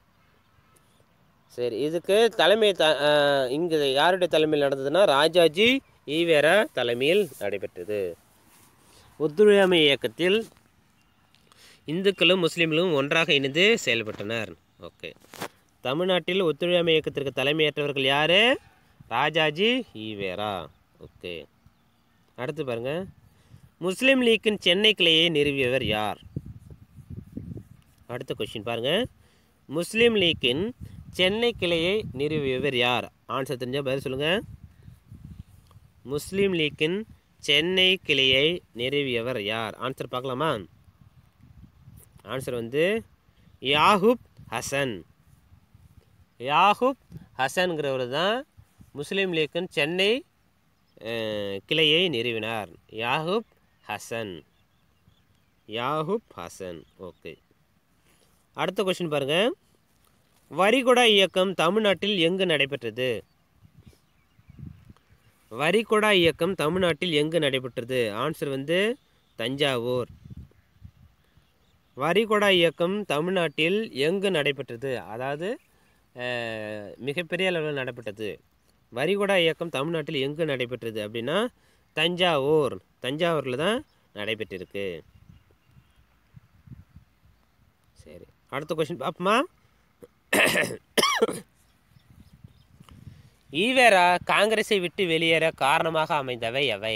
சரி இதுக்கு தலைமை த இங்கே யாருடைய தலைமையில் நடந்ததுன்னா ராஜாஜி ஈவேரா தலைமையில் நடைபெற்றது ஒத்துழையாமை இயக்கத்தில் இந்துக்களும் முஸ்லீம்களும் ஒன்றாக இணைந்து செயல்பட்டனர் ஓகே தமிழ்நாட்டில் ஒத்துழையாமை இயக்கத்திற்கு தலைமையேற்றவர்கள் யார் ராஜாஜி ஈவேரா ஓகே அடுத்து பாருங்க முஸ்லீம் லீக்கின் சென்னை கிளையை நிறுவியவர் யார் அடுத்த கொஸ்டின் பாருங்க முஸ்லீம் லீக்கின் சென்னை கிளையை நிறுவியவர் யார் ஆன்சர் தெரிஞ்சால் பதில் சொல்லுங்கள் முஸ்லீம் லீக்கின் சென்னை கிளையை நிறுவியவர் யார் ஆன்சர் பார்க்கலாமா ஆன்சர் வந்து யாஹூப் ஹசன் யாஹூப் ஹசன்கிறவர் தான் முஸ்லீம் லீக்கின் சென்னை அஹ், கிளையை நிறுவினார் யாஹூப் ஹசன் யாஹூப் ஹசன் ஓகே அடுத்த கொஸ்டின் பாருங்க வரிகுடா இயக்கம் தமிழ்நாட்டில் எங்கு நடைபெற்றது வரிகொடா இயக்கம் தமிழ்நாட்டில் எங்கு நடைபெற்றது ஆன்சர் வந்து தஞ்சாவூர் வரிகொடா இயக்கம் தமிழ்நாட்டில் எங்கு நடைபெற்றது அதாவது அஹ், மிகப்பெரிய அளவில் நடைபெற்றது வரிகொடா இயக்கம் தமிழ்நாட்டில் எங்கு நடைபெற்றது அப்படின்னா தஞ்சாவூர் தஞ்சாவூரில் தான் நடைபெற்றிருக்கு சரி அடுத்த கொஸ்டின் பார்ப்போமா ஈவேரா காங்கிரஸை விட்டு வெளியேற காரணமாக அமைந்தவை எவை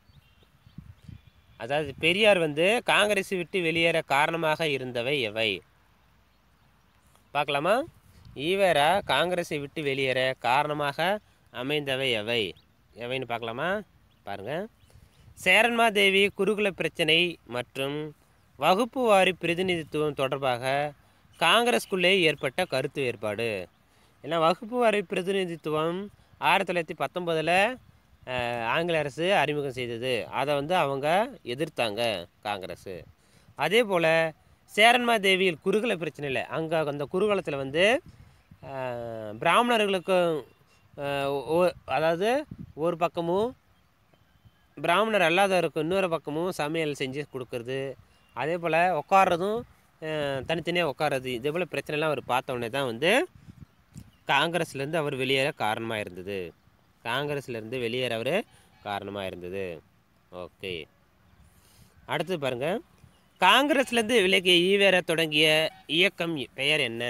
அதாவது பெரியார் வந்து காங்கிரஸை விட்டு வெளியேற காரணமாக இருந்தவை எவை பார்க்கலாமா ஈவேரா காங்கிரஸை விட்டு வெளியேற காரணமாக அமைந்தவை எவை எவைன்னு பார்க்கலாமா பாருங்க சேரன்மாதேவி குருகுல பிரச்சனை மற்றும் வகுப்பு வாரி பிரதிநிதித்துவம் தொடர்பாக காங்கிரஸ்குள்ளே ஏற்பட்ட கருத்து வேறுபாடு ஏன்னா வகுப்பு வாரி பிரதிநிதித்துவம் ஆயிரத்தி தொள்ளாயிரத்தி பத்தொம்போதில் ஆங்கில அரசு அறிமுகம் செய்தது அதை வந்து அவங்க எதிர்த்தாங்க காங்கிரஸ் அதே போல் சேரன்மாதேவியில் குருகுல பிரச்சனை இல்லை அங்கே அந்த குருகுலத்தில் வந்து அஹ், பிராமணர்களுக்கும் அஹ், ஒ- அதாவது ஒரு பக்கமும் பிராமணர் அல்லாதவருக்கு இன்னொரு பக்கமும் சமையல் செஞ்சு கொடுக்கறது அதே போல் உட்கார்றதும் அஹ், தனித்தனியாக உட்கார்றது இதே போல் பிரச்சனைலாம் அவர் பார்த்த உடனே தான் வந்து காங்கிரஸ்லேருந்து அவர் வெளியேற காரணமாக இருந்தது காங்கிரஸ்லேருந்து வெளியேற அவர் காரணமாக இருந்தது ஓகே அடுத்து பாருங்கள் காங்கிரஸ்லேருந்து விலகிய ஈவேர தொடங்கிய இயக்கம் பெயர் என்ன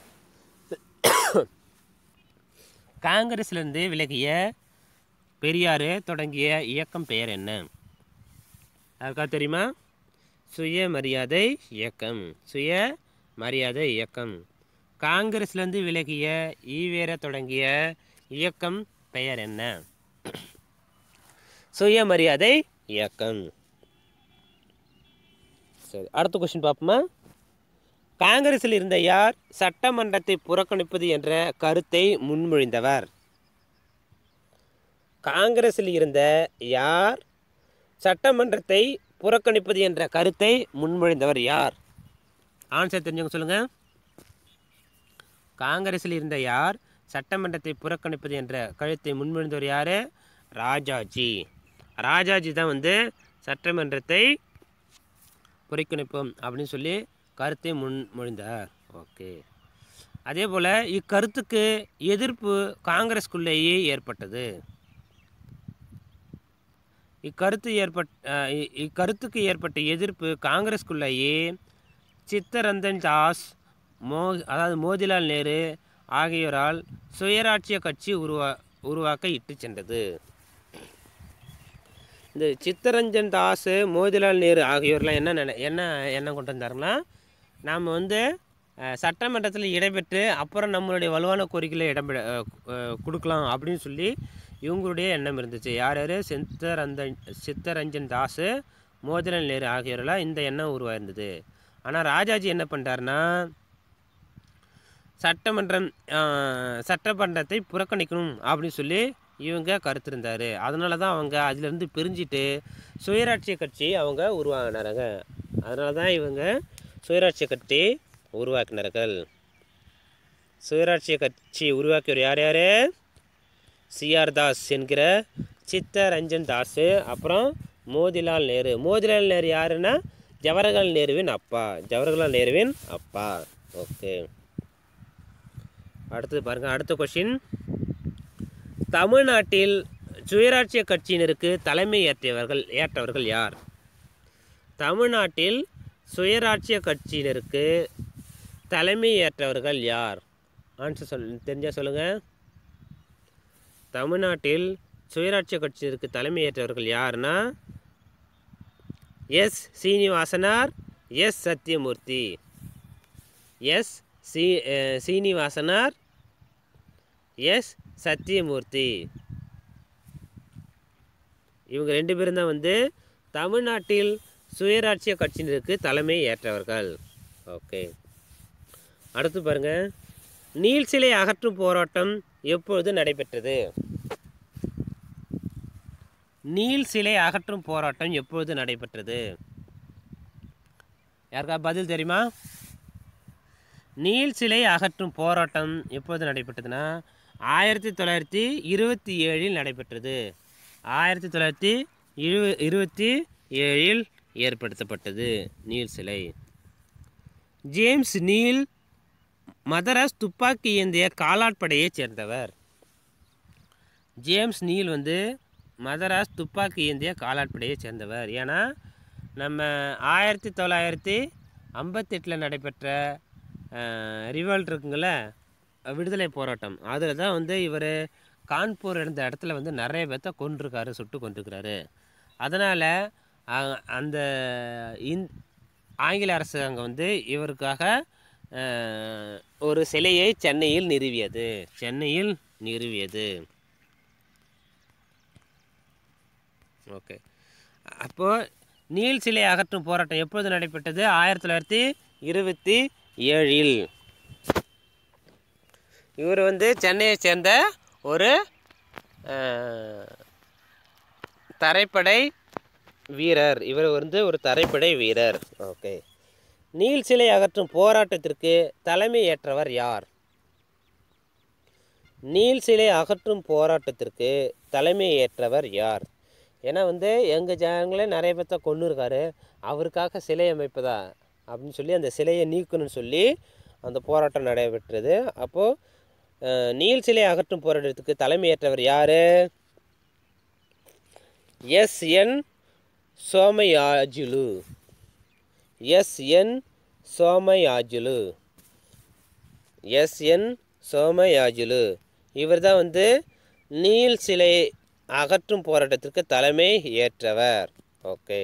காங்கிரஸ்லேருந்து விலகிய பெரியார் தொடங்கிய இயக்கம் பெயர் என்ன யாருக்கா தெரியுமா சுயமரியாதை இயக்கம் சுய மரியாதை இயக்கம் காங்கிரஸ்லேருந்து விலகிய ஈவேர தொடங்கிய இயக்கம் பெயர் என்ன சுயமரியாதை இயக்கம் சரி அடுத்த கொஸ்டின் பார்ப்போமா காங்கிரஸில் இருந்த யார் சட்டமன்றத்தை புறக்கணிப்பது என்ற கருத்தை முன்மொழிந்தவர் காங்கிரஸில் இருந்த யார் சட்டமன்றத்தை புறக்கணிப்பது என்ற கருத்தை முன்மொழிந்தவர் யார் ஆன்சர் தெரிஞ்சவங்க சொல்லுங்க காங்கிரஸில் இருந்த யார் சட்டமன்றத்தை புறக்கணிப்பது என்ற கருத்தை முன்மொழிந்தவர் யார் ராஜாஜி ராஜாஜி தான் வந்து சட்டமன்றத்தை புறக்கணிப்போம் அப்படின்னு சொல்லி கருத்தை முன்மொழிந்தார் ஓகே அதே போல் இக்கருத்துக்கு எதிர்ப்பு காங்கிரஸ்குள்ளேயே ஏற்பட்டது இக்கருத்து ஏற்பட் அஹ் இ- இக்கருத்துக்கு ஏற்பட்ட எதிர்ப்பு காங்கிரஸ்குள்ளேயே சித்தரஞ்சன் தாஸ் மோ அதாவது மோதிலால் நேரு ஆகியோரால் சுயராட்சிய கட்சி உருவா உருவாக்க இட்டு சென்றது இந்த சித்தரஞ்சன் தாஸ் மோதிலால் நேரு ஆகியோர்லாம் என்ன நினை என்ன எண்ணம் கொண்டு வந்தாருன்னா நாம் வந்து அஹ், சட்டமன்றத்தில் இடம்பெற்று அப்புறம் நம்மளுடைய வலுவான கோரிக்கையில் இடம்பெற அஹ், அஹ், கொடுக்கலாம் அப்படின்னு சொல்லி இவங்களுடைய எண்ணம் இருந்துச்சு யார் யார் சித்தரந்தன் சித்தரஞ்சன் தாஸ் மோதிலால் நேரு ஆகியோரெல்லாம் இந்த எண்ணம் உருவாயிருந்தது ஆனால் ராஜாஜி என்ன பண்ணிட்டாருன்னா சட்டமன்றம் ஆஹ், சட்டமன்றத்தை புறக்கணிக்கணும் அப்படின்னு சொல்லி இவங்க கருத்திருந்தார் அதனால தான் அவங்க அதிலிருந்து பிரிஞ்சுட்டு சுயராட்சிய கட்சி அவங்க உருவாக்கினாங்க அதனால தான் இவங்க சுயராட்சிய கட்சி உருவாக்கினார்கள் சுயராட்சிய கட்சி உருவாக்கியவர் யார் யார் சிஆர் தாஸ் என்கிற சித்தரஞ்சன் தாஸ் அப்புறம் மோதிலால் நேரு மோதிலால் நேரு யாருன்னா ஜவஹர்லால் நேருவின் அப்பா ஜவஹர்லால் நேருவின் அப்பா ஓகே அடுத்தது பாருங்கள் அடுத்த கொஷின் தமிழ்நாட்டில் சுயராட்சிய கட்சியினருக்கு தலைமை ஏற்றியவர்கள் ஏற்றவர்கள் யார் தமிழ்நாட்டில் சுயராட்சிய கட்சியினருக்கு தலைமை ஏற்றவர்கள் யார் ஆன்சர் சொல் தெரிஞ்சால் சொல்லுங்கள் தமிழ்நாட்டில் சுயராட்சிய கட்சியினருக்கு தலைமை ஏற்றவர்கள் யாருன்னா S Srinivasanar S Sathyamurthy S C அஹ், சீனிவாசனார் எஸ் சத்யமூர்த்தி இவங்க ரெண்டு பேரும் தான் வந்து தமிழ்நாட்டில் சுயராட்சிய கட்சியினருக்கு தலைமை ஏற்றவர்கள் ஓகே அடுத்து பாருங்க நீல் சிலை அகற்றும் போராட்டம் எப்பொழுது நடைபெற்றது நீல் சிலை அகற்றும் போராட்டம் எப்பொழுது நடைபெற்றது யாருக்கா பதில் தெரியுமா நீல் சிலை அகற்றும் போராட்டம் எப்போது நடைபெற்றதுன்னா ஆயிரத்தி தொள்ளாயிரத்தி இருபத்தி ஏழில் நடைபெற்றது ஆயிரத்தி தொள்ளாயிரத்தி இரு இருபத்தி ஏழில் ஏற்படுத்தப்பட்டது நீல் சிலை ஜேம்ஸ் நீல் மதராஸ் துப்பாக்கி ஏந்திய காலாட்படையைச் சேர்ந்தவர் ஜேம்ஸ் நீல் வந்து மதராஸ் துப்பாக்கி ஏந்திய காலாட்படையைச் சேர்ந்தவர் ஏன்னா நம்ம ஆயிரத்தி தொள்ளாயிரத்தி ஐம்பத்தெட்டில் நடைபெற்ற ரிவால்ட் இருக்குங்கள விடுதலை போராட்டம் அதில் தான் வந்து இவர் கான்பூர் இருந்த இடத்துல வந்து நிறைய பேர்த்த கொண்டிருக்காரு சுட்டு கொண்டிருக்கிறாரு அதனால் அந்த இந் ஆங்கில அரசாங்கம் வந்து இவருக்காக அஹ், ஒரு சிலையை சென்னையில் நிறுவியது சென்னையில் நிறுவியது ஓகே அப்போது நீல் சிலை அகற்றும் போராட்டம் எப்பொழுது நடைபெற்றது ஆயிரத்தி தொள்ளாயிரத்தி இருபத்தி ஏழில் இவர் வந்து சென்னையை சேர்ந்த ஒரு அஹ், தரைப்படை வீரர் இவர் வந்து ஒரு தரைப்படை வீரர் ஓகே நீல் சிலை அகற்றும் போராட்டத்திற்கு தலைமை ஏற்றவர் யார் நீல் சிலை அகற்றும் போராட்டத்திற்கு தலைமை ஏற்றவர் யார் ஏன்னா வந்து எங்கள் ஜனங்களே நிறைய பேர்த்த கொண்டு இருக்காரு அவருக்காக சிலை அமைப்பதா அப்படின்னு சொல்லி அந்த சிலையை நீக்கணும்னு சொல்லி அந்த போராட்டம் நடைபெற்றது அப்போது நீல் சிலை அகற்றும் போராட்டத்துக்கு தலைமை ஏற்றவர் யார் S N Somayajulu S N Somayajulu S N Somayajulu இவர் தான் வந்து நீல் சிலை அகற்றும் போராட்டத்திற்கு தலைமை ஏற்றவர் ஓகே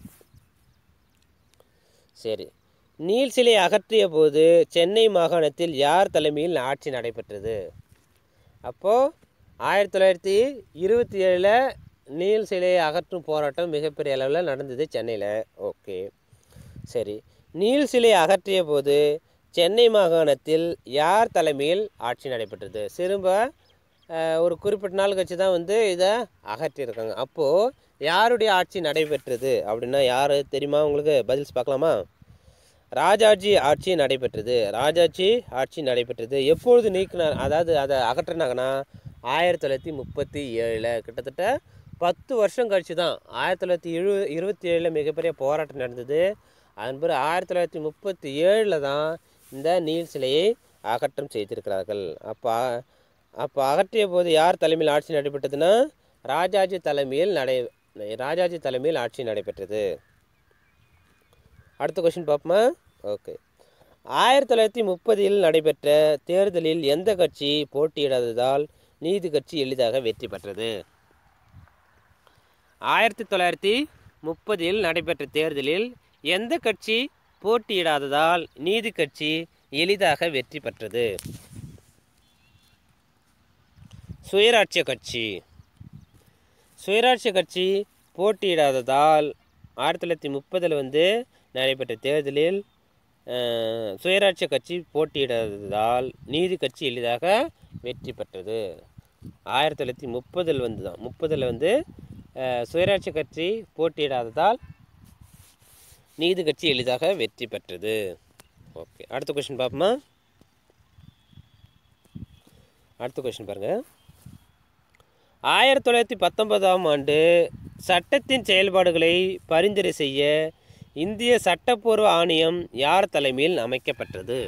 சரி நீல் சிலை அகற்றிய போது சென்னை மாகாணத்தில் யார் தலைமையில் ஆட்சி நடைபெற்றது அப்போது ஆயிரத்தி தொள்ளாயிரத்தி இருபத்தி ஏழில் நீல் சிலையை அகற்றும் போராட்டம் மிகப்பெரிய அளவில் நடந்தது சென்னையில் ஓகே சரி நீல் சிலை அகற்றிய போது சென்னை மாகாணத்தில் யார் தலைமையில் ஆட்சி நடைபெற்றது திரும்ப அஹ், ஒரு குறிப்பிட்ட நாள் கழிச்சு தான் வந்து இதை அகற்றியிருக்காங்க அப்போது யாருடைய ஆட்சி நடைபெற்றது அப்படின்னா யார் தெரியுமா உங்களுக்கு பதில்ஸ் பார்க்கலாமா ராஜாஜி ஆட்சி நடைபெற்றது ராஜாஜி ஆட்சி நடைபெற்றது எப்பொழுது நீக்கினார் அதாவது அதை அகற்றினாங்கன்னா ஆயிரத்தி தொள்ளாயிரத்தி முப்பத்தி ஏழில் கிட்டத்தட்ட பத்து வருஷம் கழிச்சு தான் ஆயிரத்தி தொள்ளாயிரத்தி எழு இருபத்தி ஏழில் மிகப்பெரிய போராட்டம் நடந்தது அதன் பிறகு ஆயிரத்தி தொள்ளாயிரத்தி முப்பத்தி ஏழில் தான் இந்த நீல் சிலையை அகற்றம் செய்திருக்கிறார்கள் அப்போ அப்போ அகற்றிய போது யார் தலைமையில் ஆட்சி நடைபெற்றதுன்னா ராஜாஜி தலைமையில் நடை ராஜாஜி தலைமையில் ஆட்சி நடைபெற்றது அடுத்த கொஷின் பார்ப்போமா ஓகே ஆயிரத்தி தொள்ளாயிரத்தி முப்பதில் நடைபெற்ற தேர்தலில் எந்த கட்சி போட்டியிடாததால் நீதி கட்சி எளிதாக வெற்றி பெற்றது ஆயிரத்தி தொள்ளாயிரத்தி முப்பதில் நடைபெற்ற தேர்தலில் எந்த கட்சி போட்டியிடாததால் நீதி கட்சி எளிதாக வெற்றி பெற்றது சுயராட்சிய கட்சி சுயராட்சிய கட்சி போட்டியிடாததால் ஆயிரத்தி தொள்ளாயிரத்தி முப்பதில் வந்து நடைபெற்ற தேர்தலில் அஹ், சுயராட்சிய கட்சி போட்டியிடாததால் நீதி கட்சி எளிதாக வெற்றி பெற்றது ஆயிரத்தி தொள்ளாயிரத்தி முப்பதில் வந்து தான் முப்பதில் வந்து அஹ், சுயராட்சிய கட்சி போட்டியிடாததால் நீதி கட்சி எளிதாக வெற்றி பெற்றது ஓகே அடுத்த கொஷின் பார்ப்போமா அடுத்த கொஷின் பாருங்கள் ஆயிரத்தி தொள்ளாயிரத்தி பத்தொன்பதாம் ஆண்டு சட்டத்தின் செயல்பாடுகளை பரிந்துரை செய்ய இந்திய சட்டப்பூர்வ ஆணையம் யார் தலைமையில் அமைக்கப்பட்டது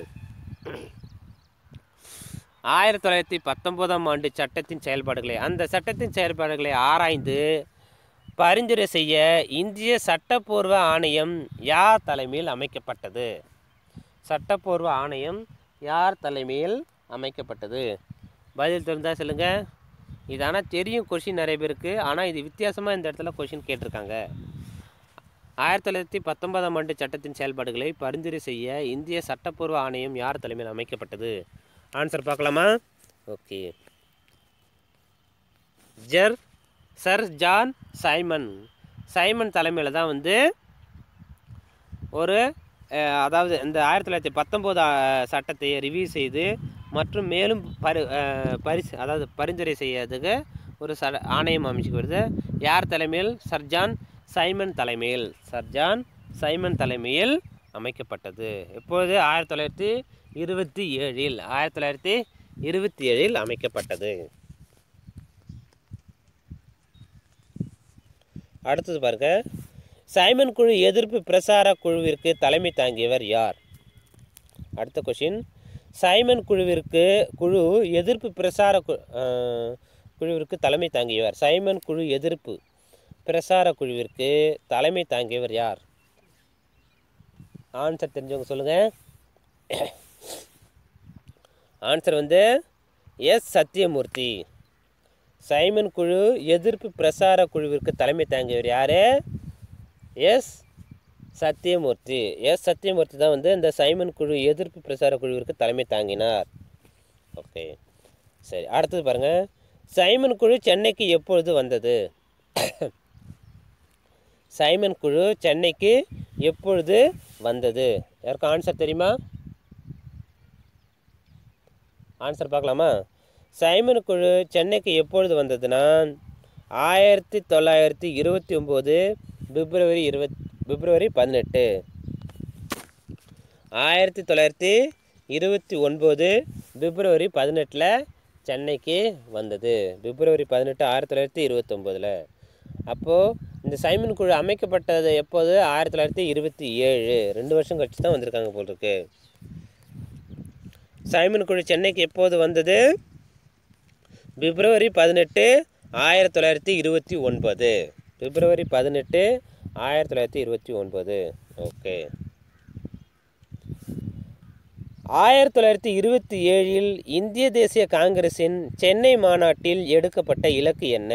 ஆயிரத்தி தொள்ளாயிரத்தி பத்தொன்பதாம் ஆண்டு சட்டத்தின் செயல்பாடுகளை அந்த சட்டத்தின் செயல்பாடுகளை ஆராய்ந்து பரிந்துரை செய்ய இந்திய சட்டப்பூர்வ ஆணையம் யார் தலைமையில் அமைக்கப்பட்டது சட்டப்பூர்வ ஆணையம் யார் தலைமையில் அமைக்கப்பட்டது பதில் தெரிந்தால் சொல்லுங்கள் இது ஆனால் தெரியும் கொஷின் நிறைய பேருக்கு ஆனால் இது வித்தியாசமாக இந்த இடத்துல கொஷின் கேட்டிருக்காங்க ஆயிரத்தி தொள்ளாயிரத்தி பத்தொன்பதாம் ஆண்டு சட்டத்தின் செயல்பாடுகளை பரிந்துரை செய்ய இந்திய சட்டப்பூர்வ ஆணையம் யார் தலைமையில் அமைக்கப்பட்டது ஆன்சர் பார்க்கலாமா okay sir sir John Simon Simon தலைமையில் தான் வந்து ஒரு அஹ், அதாவது இந்த ஆயிரத்தி தொள்ளாயிரத்தி பத்தொம்போது சட்டத்தை ரிவ்யூ செய்து மற்றும் மேலும் பரி அஹ், பரிசு அதாவது பரிந்துரை செய்யறதுக்கு ஒரு ச ஆணையம் அமைச்சு வருது யார் தலைமையில் சர்ஜான் சைமன் தலைமையில் சர்ஜான் சைமன் தலைமையில் அமைக்கப்பட்டது எப்பொழுது ஆயிரத்தி தொள்ளாயிரத்தி இருபத்தி ஏழில் ஆயிரத்தி தொள்ளாயிரத்தி இருபத்தி ஏழில் அமைக்கப்பட்டது அடுத்தது பாருங்க சைமன் குழு எதிர்ப்பு பிரசார குழுவிற்கு தலைமை தாங்கியவர் யார் அடுத்த கொஷின் சைமன் குழுவிற்கு குழு எதிர்ப்பு பிரசார கு- அஹ், குழுவிற்கு தலைமை தாங்கியவர் சைமன் குழு எதிர்ப்பு பிரசார குழுவிற்கு தலைமை தாங்கியவர் யார் ஆன்சர் தெரிஞ்சவங்க சொல்லுங்க ஆன்சர் வந்து எஸ் சத்தியமூர்த்தி சைமன் குழு எதிர்ப்பு பிரசார குழுவிற்கு தலைமை தாங்கியவர் யாரு எஸ் சத்தியமூர்த்தி எஸ் சத்தியமூர்த்தி தான் வந்து இந்த சைமன் குழு எதிர்ப்பு பிரசார குழுவிற்கு தலைமை தாங்கினார் ஓகே சரி அடுத்தது பாருங்க சைமன் குழு சென்னைக்கு எப்பொழுது வந்தது சைமன் குழு சென்னைக்கு எப்பொழுது வந்தது யாருக்கும் ஆன்சர் தெரியுமா ஆன்சர் பார்க்கலாமா சைமன் குழு சென்னைக்கு எப்பொழுது வந்ததுன்னா ஆயிரத்தி தொள்ளாயிரத்தி இருபத்தி ஒம்பது பிப்ரவரி இருபத் பிப்ரவரி பதினெட்டு ஆயிரத்தி தொள்ளாயிரத்தி இருபத்தி ஒன்பது பிப்ரவரி பதினெட்டில் சென்னைக்கு வந்தது பிப்ரவரி பதினெட்டு ஆயிரத்தி தொள்ளாயிரத்தி இருபத்தொம்போதில் அப்போது இந்த சைமன் குழு அமைக்கப்பட்டது எப்போது ஆயிரத்தி தொள்ளாயிரத்தி இருபத்தி ஏழு ரெண்டு வருஷம் கழிச்சு தான் வந்திருக்காங்க போல் இருக்கு சைமன் குழு சென்னைக்கு எப்போது வந்தது பிப்ரவரி பதினெட்டு ஆயிரத்தி தொள்ளாயிரத்தி இருபத்தி ஒன்பது பிப்ரவரி பதினெட்டு ஆயிரத்தி தொள்ளாயிரத்தி இருபத்தி ஒன்பது ஓகே ஆயிரத்தி தொள்ளாயிரத்தி இருபத்தி ஏழில் இந்திய தேசிய காங்கிரசின் சென்னை மாநாட்டில் எடுக்கப்பட்ட இலக்கு என்ன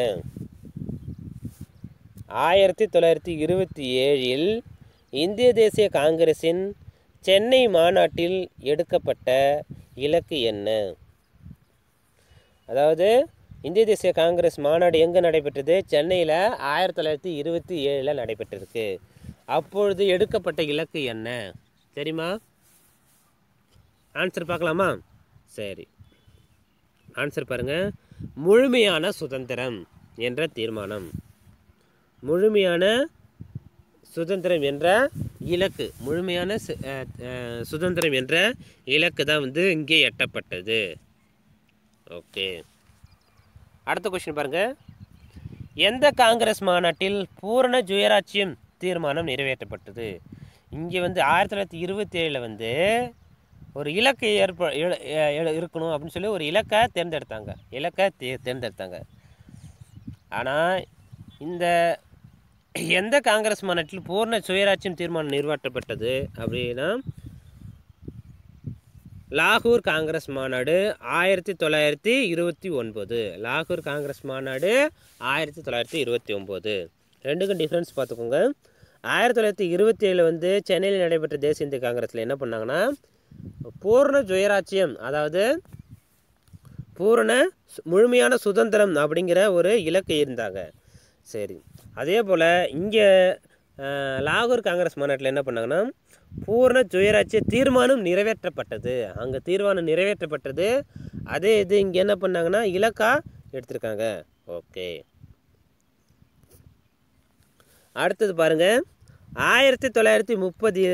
ஆயிரத்தி தொள்ளாயிரத்தி இருபத்தி ஏழில் இந்திய தேசிய காங்கிரசின் சென்னை மாநாட்டில் எடுக்கப்பட்ட இலக்கு என்ன அதாவது இந்திய தேசிய காங்கிரஸ் மாநாடு எங்கே நடைபெற்றது சென்னையில் ஆயிரத்தி தொள்ளாயிரத்தி இருபத்தி ஏழில் நடைபெற்றிருக்கு அப்பொழுது எடுக்கப்பட்ட இலக்கு என்ன தெரியுமா ஆன்சர் பார்க்கலாமா சரி ஆன்சர் பாருங்க முழுமையான சுதந்திரம் என்ற தீர்மானம் முழுமையான சுதந்திரம் என்ற இலக்கு முழுமையான சு- அஹ், அஹ், சுதந்திரம் என்ற இலக்கு தான் வந்து இங்கே எட்டப்பட்டது ஓகே அடுத்த கொஸ்டின் பாருங்க எந்த காங்கிரஸ் மாநாட்டில் பூரண ஜுயராட்சியம் தீர்மானம் நிறைவேற்றப்பட்டது இங்கே வந்து ஆயிரத்தி தொள்ளாயிரத்தி இருபத்தி ஏழில் வந்து ஒரு இலக்கை ஏற்ப எழு- எ- எழு- இருக்கணும் அப்படின்னு சொல்லி ஒரு இலக்கை தேர்ந்தெடுத்தாங்க இலக்கை தே தேர்ந்தெடுத்தாங்க ஆனால் இந்த எந்த காங்கிரஸ் மாநாட்டில் பூர்ண சுயராட்சியம் தீர்மானம் நிறைவேற்றப்பட்டது அப்படின்னா லாகூர் காங்கிரஸ் மாநாடு ஆயிரத்தி தொள்ளாயிரத்தி இருபத்தி ஒன்பது லாகூர் காங்கிரஸ் மாநாடு ஆயிரத்தி தொள்ளாயிரத்தி இருபத்தி ஒம்பது ரெண்டுக்கும் டிஃப்ரென்ஸ் பார்த்துக்கோங்க ஆயிரத்தி தொள்ளாயிரத்தி இருபத்தி ஏழில் வந்து சென்னையில் நடைபெற்ற தேசிய இந்திய காங்கிரஸில் என்ன பண்ணாங்கன்னா பூர்ண ஜுயராட்சியம் அதாவது பூரண சு- முழுமையான சுதந்திரம் அப்படிங்கிற ஒரு இலக்கு இருந்தாங்க சரி அதே போல் இங்கே லாகூர் காங்கிரஸ் மாநாட்டில் என்ன பண்ணாங்கன்னா பூரண சுயராட்சிய தீர்மானம் நிறைவேற்றப்பட்டது அங்கே தீர்மானம் நிறைவேற்றப்பட்டது அதே இது இங்கே என்ன பண்ணாங்கன்னா இலக்கா எடுத்திருக்காங்க ஓகே அடுத்தது பாருங்க ஆயிரத்தி தொள்ளாயிரத்தி முப்பது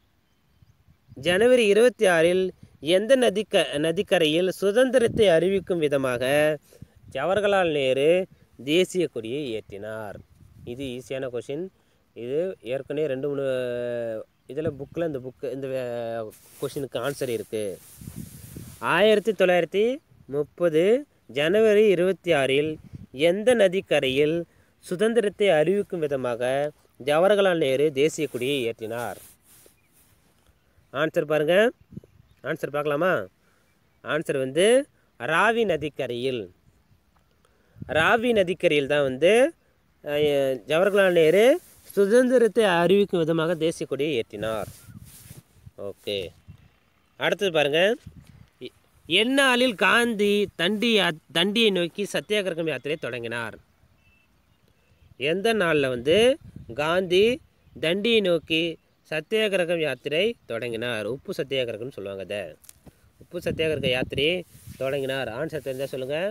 ஜனவரி இருபத்தி ஆறில் எந்த நதிக்க நதிக்கரையில் சுதந்திரத்தை அறிவிக்கும் விதமாக ஜவஹர்லால் நேரு தேசிய கொடியை ஏற்றினார் இது ஈஸியான கொஷின் இது ஏற்கனவே ரெண்டு மூணு இதில் புக்கில் இந்த புக்கு இந்த கொஷினுக்கு ஆன்சர் இருக்குது ஆயிரத்தி தொள்ளாயிரத்தி முப்பது ஜனவரி இருபத்தி ஆறில் எந்த நதிக்கரையில் சுதந்திரத்தை அறிவிக்கும் விதமாக ஜவஹர்லால் நேரு தேசிய கொடியை ஏற்றினார் ஆன்சர் பாருங்க ஆன்சர் பார்க்கலாமா ஆன்சர் வந்து ராவி நதிக்கரையில் ராவி நதிக்கரையில் தான் வந்து அஹ், ஜவஹர்லால் நேரு சுதந்திரத்தை அறிவிக்கும் விதமாக தேசிய கொடியை ஏற்றினார் ஓகே அடுத்தது பாருங்க எ- எந்நாளில் காந்தி தண்டி யா- தண்டியை நோக்கி சத்தியாகிரகம் யாத்திரை தொடங்கினார் எந்த நாளில் வந்து காந்தி தண்டியை நோக்கி சத்தியாகிரகம் யாத்திரை தொடங்கினார் உப்பு சத்தியாகிரகம்னு சொல்லுவாங்க அதை உப்பு சத்தியாகிரக யாத்திரையை தொடங்கினார் ஆன்சர் தெரிஞ்சால் சொல்லுங்கள்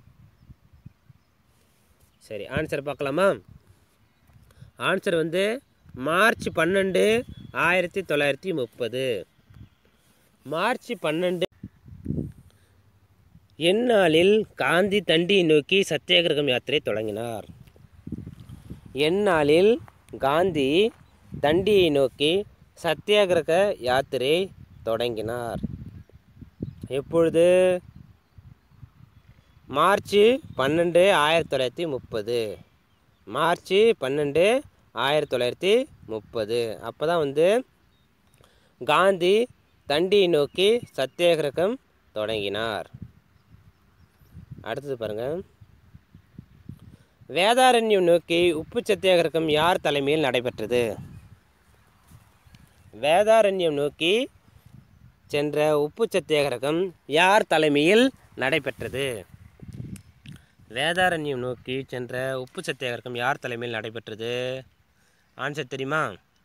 சரி ஆன்சர் பார்க்கலாமா ஆன்சர் வந்து மார்ச் பன்னெண்டு ஆயிரத்தி தொள்ளாயிரத்தி முப்பது மார்ச் பன்னெண்டு எந்நாளில் காந்தி தண்டியை நோக்கி சத்தியாகிரகம் யாத்திரை தொடங்கினார் எந்நாளில் காந்தி தண்டியை நோக்கி சத்தியாகிரக யாத்திரை தொடங்கினார் எப்பொழுது மார்ச் பன்னெண்டு ஆயிரத்தி தொள்ளாயிரத்தி முப்பது மார்ச் பன்னெண்டு ஆயிரத்தி தொள்ளாயிரத்தி முப்பது அப்போ தான் வந்து காந்தி தண்டியை நோக்கி சத்தியாகிரகம் தொடங்கினார் அடுத்தது பாருங்கள் வேதாரண்யம் நோக்கி உப்பு சத்தியாகிரகம் யார் தலைமையில் நடைபெற்றது வேதாரண்யம் நோக்கி சென்ற உப்பு சத்தியாகிரகம் யார் தலைமையில் நடைபெற்றது வேதாரண்யம் நோக்கி சென்ற உப்பு சத்தியாகிரகம் யார் தலைமையில் நடைபெற்றது ஆன்சர் தெரியுமா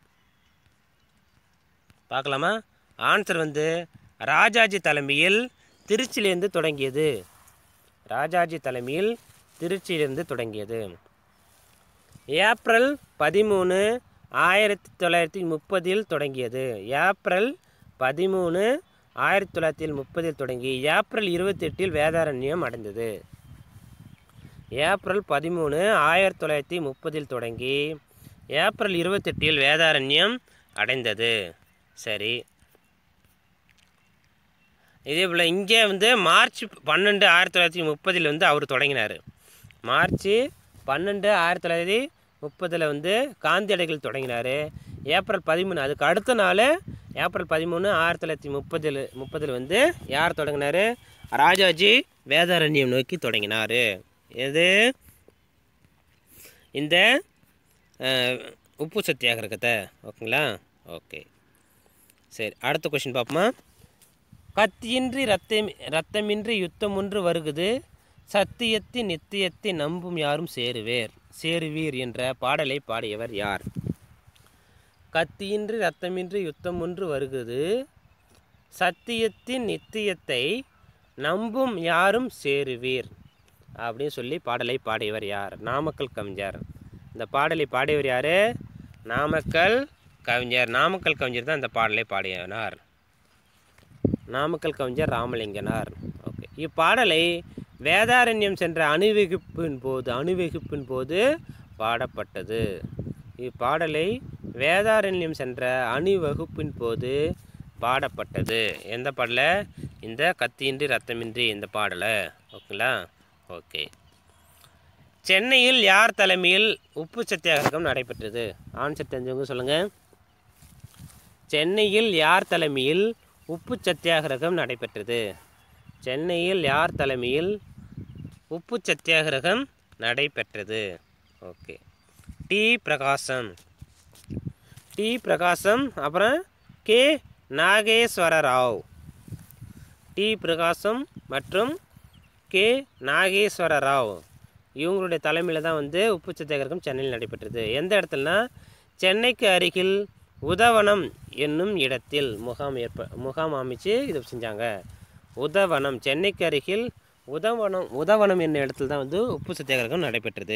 பார்க்கலாமா ஆன்சர் வந்து ராஜாஜி தலைமையில் திருச்சியிலேருந்து தொடங்கியது ராஜாஜி தலைமையில் திருச்சியிலிருந்து தொடங்கியது ஏப்ரல் பதிமூணு ஆயிரத்தி தொள்ளாயிரத்தி முப்பதில் தொடங்கியது ஏப்ரல் பதிமூணு ஆயிரத்தி தொள்ளாயிரத்தி முப்பதில் தொடங்கி ஏப்ரல் இருபத்தெட்டில் வேதாரண்யம் அடைந்தது ஏப்ரல் பதிமூணு ஆயிரத்தி தொள்ளாயிரத்தி முப்பதில் தொடங்கி ஏப்ரல் இருபத்தெட்டில் வேதாரண்யம் அடைந்தது சரி இதே போல் இங்கே வந்து மார்ச் பன்னெண்டு ஆயிரத்தி தொள்ளாயிரத்தி முப்பதில் வந்து அவர் தொடங்கினார் மார்ச் பன்னெண்டு ஆயிரத்தி தொள்ளாயிரத்தி முப்பதில் வந்து காந்தியடிகள் தொடங்கினார் ஏப்ரல் பதிமூணு அதுக்கு அடுத்த நாள் ஏப்ரல் பதிமூணு ஆயிரத்தி தொள்ளாயிரத்தி முப்பதில் முப்பதில் வந்து யார் தொடங்கினார் ராஜாஜி வேதாரண்யம் நோக்கி தொடங்கினார் எது இந்த அஹ், உப்பு சத்தியாகிரகத்தை ஓகேங்களா ஓகே சரி அடுத்த கொஷின் பார்ப்போமா கத்தியின்றி ரத்தம் ரத்தமின்றி யுத்தம் ஒன்று வருகுது சத்தியத்தி நித்தியத்தை நம்பும் யாரும் சேருவேர் சேருவீர் என்ற பாடலை பாடியவர் யார் கத்தியின்றி ரத்தமின்றி யுத்தம் ஒன்று வருகுது சத்தியத்தின் நித்தியத்தை நம்பும் யாரும் சேருவீர் அப்படின்னு சொல்லி பாடலை பாடியவர் யார் நாமக்கல் கவிஞர் இந்த பாடலை பாடியவர் யார் நாமக்கல் கவிஞர் நாமக்கல் கவிஞர் தான் இந்த பாடலை பாடியவர் நாமக்கல் கவிஞர் ராமலிங்கனார் ஓகே இப்பாடலை வேதாரண்யம் சென்ற அணிவகுப்பின் போது அணிவகுப்பின் போது பாடப்பட்டது இப்பாடலை வேதாரண்யம் சென்ற அணிவகுப்பின் போது பாடப்பட்டது எந்த பாடலை இந்த கத்தியின்றி ரத்தமின்றி இந்த பாடலை ஓகேங்களா ஓகே சென்னையில் யார் தலைமையில் உப்பு சத்தியாகிரகம் நடைபெற்றது ஆன்சர் தெரிஞ்சவங்க சொல்லுங்கள் சென்னையில் யார் தலைமையில் உப்பு சத்தியாகிரகம் நடைபெற்றது சென்னையில் யார் தலைமையில் உப்பு சத்தியாகிரகம் நடைபெற்றது ஓகே டி பிரகாசம் டி பிரகாசம் அப்புறம் கே நாகேஸ்வர ராவ் டி பிரகாசம் மற்றும் கே நாகேஸ்வர ராவ் இவங்களுடைய தலைமையில் தான் வந்து உப்பு சத்தியாகிரகம் சென்னையில் நடைபெற்றது எந்த இடத்துலனா சென்னைக்கு அருகில் உதவனம் என்னும் இடத்தில் முகாம் ஏற்ப முகாம் அமைச்சு இது செஞ்சாங்க உதவனம் சென்னைக்கு அருகில் உதவனம் உதவனம் என்னும் இடத்துல தான் வந்து உப்பு சத்தியாகிரகம் நடைபெற்றது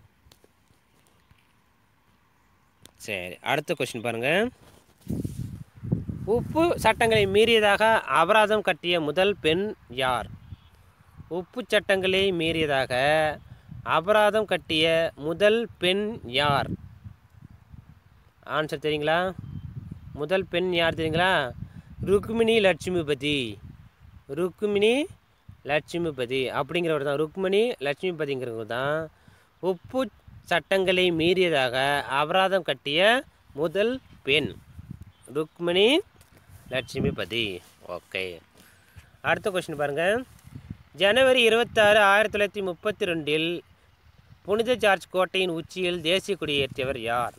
சரி அடுத்த கொஸ்டின் பாருங்கள் உப்பு சட்டங்களை மீறியதாக அபராதம் கட்டிய முதல் பெண் யார் உப்பு சட்டங்களை மீறியதாக அபராதம் கட்டிய முதல் பெண் யார் ஆன்சர் தெரியுங்களா முதல் பெண் யார் தெரியுங்களா ருக்மிணி லட்சுமிபதி ருக்மிணி லட்சுமிபதி அப்படிங்கிறவர் தான் ருக்மிணி லட்சுமிபதிங்கிறவர் தான் உப்பு சட்டங்களை மீறியதாக அபராதம் கட்டிய முதல் பெண் ருக்மிணி லட்சுமிபதி ஓகே அடுத்த கொஸ்டின் பாருங்கள் ஜனவரி இருபத்தாறு ஆயிரத்தி தொள்ளாயிரத்தி முப்பத்தி ரெண்டில் புனித ஜார்ஜ் கோட்டையின் உச்சியில் தேசிய கொடியேற்றியவர் யார்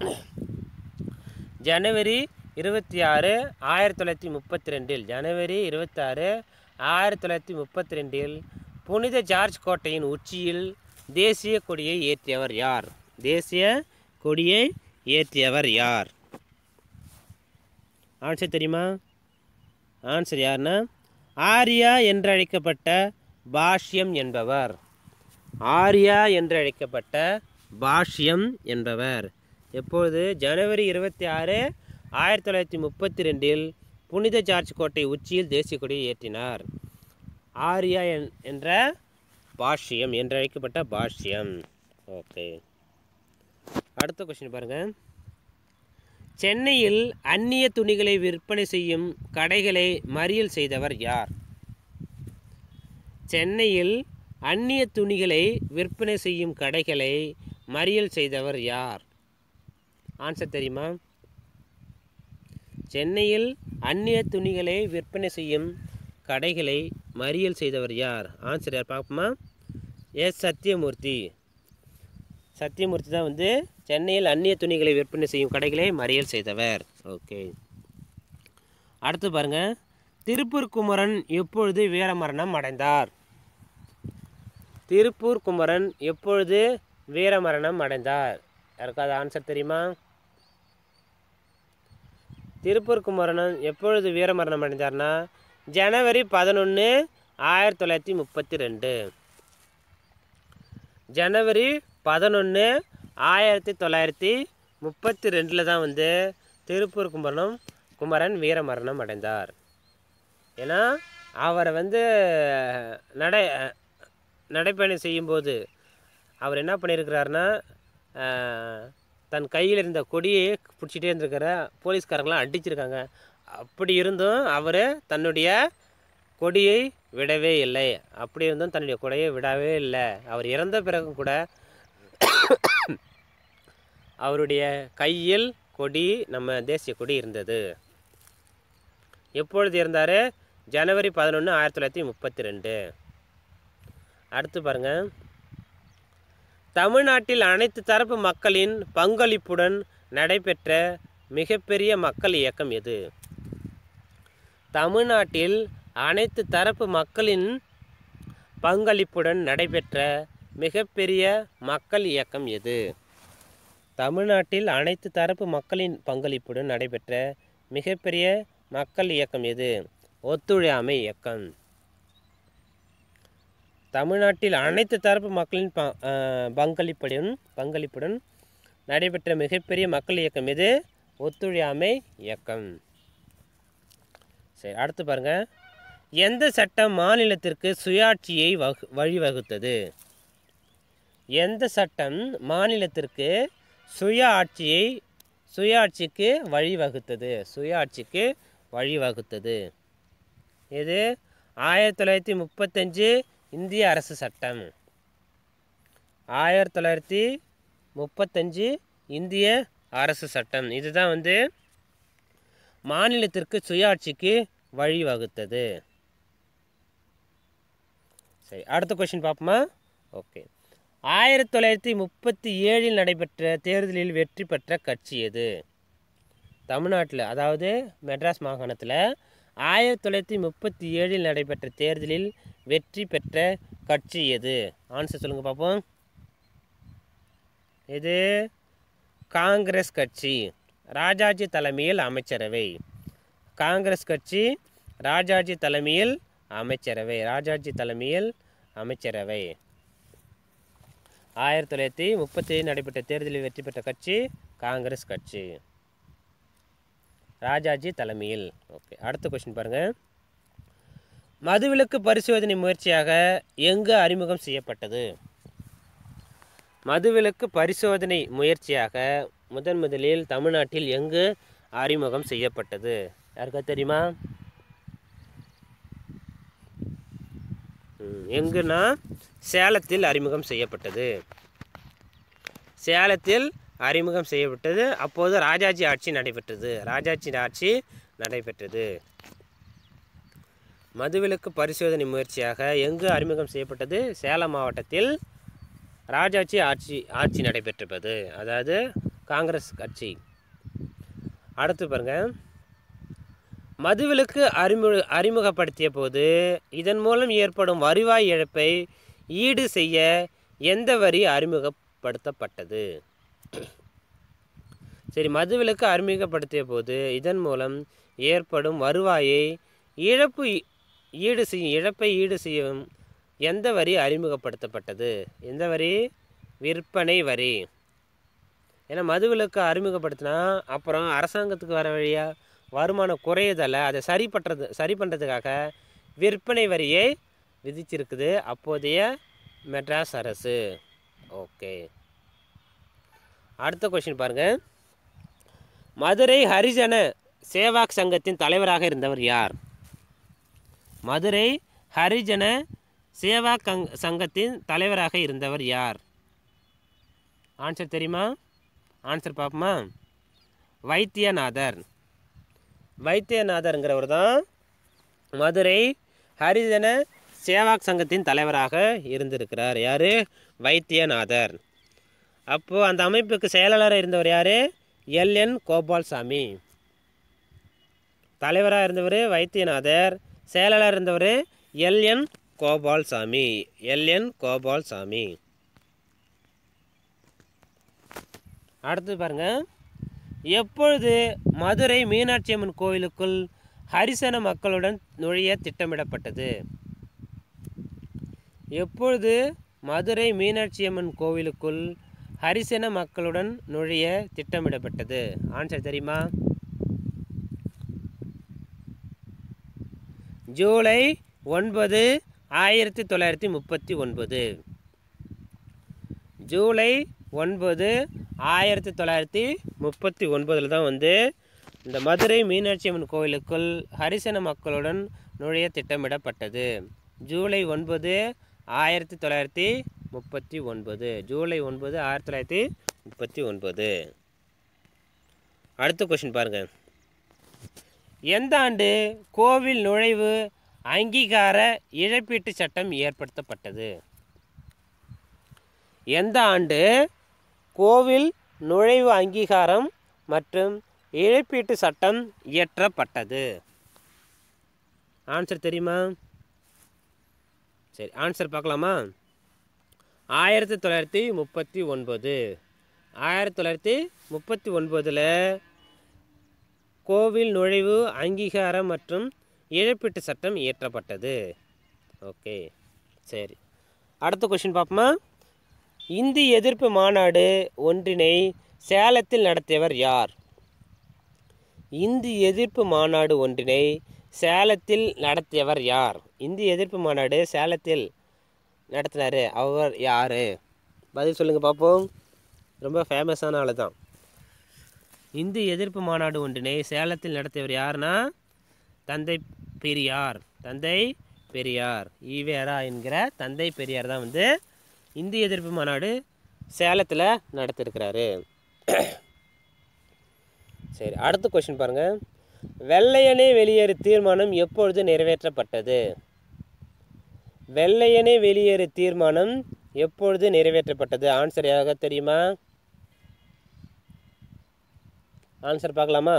ஜனவரி இருபத்தி ஆறு ஆயிரத்தி தொள்ளாயிரத்தி முப்பத்தி ரெண்டில் ஜனவரி இருபத்தாறு ஆயிரத்தி தொள்ளாயிரத்தி முப்பத்தி ரெண்டில் புனித ஜார்ஜ் கோட்டையின் உச்சியில் தேசிய கொடியை ஏற்றியவர் யார் தேசிய கொடியை ஏற்றியவர் யார் ஆன்சர் தெரியுமா ஆன்சர் யாருன்னா ஆர்யா என்றழைக்கப்பட்ட பாஷ்யம் என்பவர் ஆர்யா என்றழைக்கப்பட்ட பாஷ்யம் என்பவர் எப்பொழுது ஜனவரி இருபத்தி ஆறு ஆயிரத்தி தொள்ளாயிரத்தி முப்பத்தி ரெண்டில் புனித ஜார்ஜ் கோட்டை உச்சியில் தேசிய கொடியை ஏற்றினார் ஆர்யா என்- என்ற பாஷ்யம் என்றழைக்கப்பட்ட பாஷ்யம் ஓகே அடுத்த கொஸ்டின் பாருங்கள் சென்னையில் அந்நிய துணிகளை விற்பனை செய்யும் கடைகளை மறியல் செய்தவர் யார் சென்னையில் அந்நிய துணிகளை விற்பனை செய்யும் கடைகளை மறியல் செய்தவர் யார் ஆன்சர் தெரியுமா சென்னையில் அந்நிய துணிகளை விற்பனை செய்யும் கடைகளை மறியல் செய்தவர் யார் ஆன்சர் யார் பார்ப்போமா எஸ் சத்யமூர்த்தி சத்யமூர்த்தி தான் வந்து சென்னையில் அந்நிய துணிகளை விற்பனை செய்யும் கடைகளை மறியல் செய்தவர் ஓகே அடுத்து பாருங்க திருப்பூர் குமரன் எப்பொழுது வீரமரணம் அடைந்தார் திருப்பூர் குமரன் எப்பொழுது வீரமரணம் அடைந்தார் யாருக்காவது ஆன்சர் தெரியுமா திருப்பூர் குமரன் எப்பொழுது வீரமரணம் அடைந்தார்னா ஜனவரி பதினொன்று ஆயிரத்தி தொள்ளாயிரத்தி முப்பத்தி ரெண்டு ஜனவரி பதினொன்று ஆயிரத்தி தொள்ளாயிரத்தி முப்பத்தி ரெண்டில் தான் வந்து திருப்பூர் குமரனும் குமரன் வீரமரணம் அடைந்தார் ஏன்னா அவரை வந்து நடை நடைப்பயணம் செய்யும்போது அவர் என்ன பண்ணியிருக்கிறாருன்னா ஆஹ், தன் கையில் இருந்த கொடியை பிடிச்சிட்டே இருந்திருக்கிற போலீஸ்காரங்களாம் அடிச்சிருக்காங்க அப்படி இருந்தும் அவர் தன்னுடைய கொடியை விடவே இல்லை அப்படி இருந்தும் தன்னுடைய கொடியை விடவே இல்லை அவர் இறந்த பிறகும் கூட அவருடைய கையில் கொடி நம்ம தேசிய கொடி இருந்தது எப்பொழுது இருந்தார் ஜனவரி பதினொன்று ஆயிரத்தி தொள்ளாயிரத்தி முப்பத்தி ரெண்டு அடுத்து பாருங்க தமிழ்நாட்டில் அனைத்து தரப்பு மக்களின் பங்களிப்புடன் நடைபெற்ற மிகப்பெரிய மக்கள் இயக்கம் எது தமிழ்நாட்டில் அனைத்து தரப்பு மக்களின் பங்களிப்புடன் நடைபெற்ற மிகப்பெரிய மக்கள் இயக்கம் எது தமிழ்நாட்டில் அனைத்து தரப்பு மக்களின் பங்களிப்புடன் நடைபெற்ற மிகப்பெரிய மக்கள் இயக்கம் எது ஒத்துழையாமை இயக்கம் தமிழ்நாட்டில் அனைத்து தரப்பு மக்களின் ப அஹ் பங்களிப்புடன் பங்களிப்புடன் நடைபெற்ற மிகப்பெரிய மக்கள் இயக்கம் எது ஒத்துழையாமை இயக்கம் சரி அடுத்து பாருங்க எந்த சட்டம் மாநிலத்திற்கு சுயாட்சியை வகு வழிவகுத்தது எந்த சட்டம் மாநிலத்திற்கு சுய ஆட்சியை சுயாட்சிக்கு வழிவகுத்தது சுயாட்சிக்கு வழிவகுத்தது இது ஆயிரத்தி தொள்ளாயிரத்தி முப்பத்தஞ்சு இந்திய அரசு சட்டம் ஆயிரத்தி தொள்ளாயிரத்தி முப்பத்தஞ்சு இந்திய அரசு சட்டம் இதுதான் வந்து மாநிலத்திற்கு சுயாட்சிக்கு வழிவகுத்தது சரி அடுத்த கொஸ்டின் பார்ப்போமா ஓகே ஆயிரத்தி தொள்ளாயிரத்தி முப்பத்தி ஏழில் நடைபெற்ற தேர்தலில் வெற்றி பெற்ற கட்சி எது தமிழ்நாட்டில் அதாவது மெட்ராஸ் மாகாணத்தில் ஆயிரத்தி தொள்ளாயிரத்தி முப்பத்தி ஏழில் நடைபெற்ற தேர்தலில் வெற்றி பெற்ற கட்சி எது ஆன்சர் சொல்லுங்கள் பார்ப்போம் இது காங்கிரஸ் கட்சி ராஜாஜி தலைமையில் அமைச்சரவை காங்கிரஸ் கட்சி ராஜாஜி தலைமையில் அமைச்சரவை ராஜாஜி தலைமையில் அமைச்சரவை ஆயிரத்தி தொள்ளாயிரத்தி முப்பத்தி ஏழு நடைபெற்ற தேர்தலில் வெற்றி பெற்ற கட்சி காங்கிரஸ் கட்சி ராஜாஜி தலைமையில் ஓகே அடுத்த கொஸ்டின் பாருங்கள் மதுவிலக்கு பரிசோதனை முயற்சியாக எங்கு அறிமுகம் செய்யப்பட்டது மதுவிலக்கு பரிசோதனை முயற்சியாக முதன் முதலில் தமிழ்நாட்டில் எங்கு அறிமுகம் செய்யப்பட்டது யாருக்கா தெரியுமா ம், எங்குன்னா சேலத்தில் அறிமுகம் செய்யப்பட்டது சேலத்தில் அறிமுகம் செய்யப்பட்டது அப்போது ராஜாஜி ஆட்சி நடைபெற்றது ராஜாஜி ஆட்சி நடைபெற்றது மதுவிலக்கு பரிசோதனை முயற்சியாக எங்கு அறிமுகம் செய்யப்பட்டது சேலம் மாவட்டத்தில் ராஜாஜி ஆட்சி ஆட்சி நடைபெற்றது அதாவது காங்கிரஸ் கட்சி அடுத்து பாருங்க மதுவிலக்கு அறிமுக அறிமுகப்படுத்திய போது இதன் மூலம் ஏற்படும் வருவாய் இழப்பை ஈடு செய்ய எந்த வரி அறிமுகப்படுத்தப்பட்டது சரி மதுவிலக்கு அறிமுகப்படுத்திய போது இதன் மூலம் ஏற்படும் வருவாயை இழப்பு ஈ- ஈடு செய்யும் இழப்பை ஈடு செய்யும் எந்த வரி அறிமுகப்படுத்தப்பட்டது எந்த வரி விற்பனை வரி ஏன்னா மதுவிலக்கு அறிமுகப்படுத்தினா அப்புறம் அரசாங்கத்துக்கு வர வழியா வருமானம் குறையதால் அதை சரி பண்ணுறது சரி பண்ணுறதுக்காக விற்பனை வரியை விதிச்சிருக்குது அப்போதைய மெட்ராஸ் அரசு ஓகே அடுத்த கொஸ்டின் பாருங்க மதுரை ஹரிஜன சேவாக் சங்கத்தின் தலைவராக இருந்தவர் யார் மதுரை ஹரிஜன சேவா கங் சங்கத்தின் தலைவராக இருந்தவர் யார் ஆன்சர் தெரியுமா ஆன்சர் பார்ப்போமா வைத்தியநாதர் வைத்தியநாதருங்கிறவர் தான் மதுரை ஹரிஜன சேவாக் சங்கத்தின் தலைவராக இருந்திருக்கிறார் யார் வைத்தியநாதர் அப்போது அந்த அமைப்புக்கு செயலாளராக இருந்தவர் யார் எல்என் கோபால்சாமி தலைவராக இருந்தவர் வைத்தியநாதர் செயலாளர் இருந்தவர் எல்என் கோபால்சாமி எல்என் கோபால்சாமி அடுத்து பாருங்க எப்பொழுது மதுரை மீனாட்சி அம்மன் கோயிலுக்குள் ஹரிசன மக்களுடன் நுழைய திட்டமிடப்பட்டது எப்பொழுது மதுரை மீனாட்சி அம்மன் கோவிலுக்குள் ஹரிசன மக்களுடன் நுழைய திட்டமிடப்பட்டது ஆன்சர் தெரியுமா ஜூலை ஒன்பது ஆயிரத்தி தொள்ளாயிரத்தி முப்பத்தி ஒன்பது ஜூலை ஒன்பது ஆயிரத்தி தொள்ளாயிரத்தி முப்பத்தி ஒன்பதில் தான் வந்து இந்த மதுரை மீனாட்சி அம்மன் கோயிலுக்குள் ஹரிசன மக்களுடன் நுழைய திட்டமிடப்பட்டது ஜூலை ஒன்பது ஆயிரத்தி தொள்ளாயிரத்தி முப்பத்தி ஒன்பது ஜூலை ஒன்பது ஆயிரத்தி தொள்ளாயிரத்தி முப்பத்தி ஒன்பது அடுத்த கொஷின் பாருங்கள் எந்த ஆண்டு கோவில் நுழைவு அங்கீகார இழப்பீட்டு சட்டம் ஏற்படுத்தப்பட்டது எந்த ஆண்டு கோவில் நுழைவு அங்கீகாரம் மற்றும் இழப்பீட்டு சட்டம் இயற்றப்பட்டது ஆன்சர் தெரியுமா சரி ஆன்சர் பார்க்கலாமா ஆயிரத்தி தொள்ளாயிரத்தி முப்பத்தி ஒன்பது ஆயிரத்தி தொள்ளாயிரத்தி முப்பத்தி ஒன்பதில் கோவில் நுழைவு அங்கீகாரம் மற்றும் இழப்பீட்டு சட்டம் இயற்றப்பட்டது ஓகே சரி அடுத்த கொஷின் பார்ப்போமா இந்தி எதிர்ப்பு மாநாடு ஒன்றினை சேலத்தில் நடத்தியவர் யார் இந்தி எதிர்ப்பு மாநாடு ஒன்றினை சேலத்தில் நடத்தியவர் யார் இந்தி எதிர்ப்பு மாநாடு சேலத்தில் நடத்தினார் அவர் யார் பதில் சொல்லுங்கள் பார்ப்போம் ரொம்ப ஃபேமஸான ஆள் தான் இந்து எதிர்ப்பு மாநாடு ஒன்றினை சேலத்தில் நடத்தியவர் யாருன்னா தந்தை பெரியார் தந்தை பெரியார் ஈவேரா என்கிற தந்தை பெரியார் தான் வந்து இந்தி எதிர்ப்பு மாநாடு சேலத்தில் நடத்திருக்கிறாரு சரி அடுத்த கொஷின் பாருங்கள் வெள்ளையனே வெளியேறு தீர்மானம் எப்பொழுது நிறைவேற்றப்பட்டது வெள்ளையனே வெளியேறு தீர்மானம் எப்பொழுது நிறைவேற்றப்பட்டது ஆன்சர் யாக தெரியுமா ஆன்சர் பார்க்கலாமா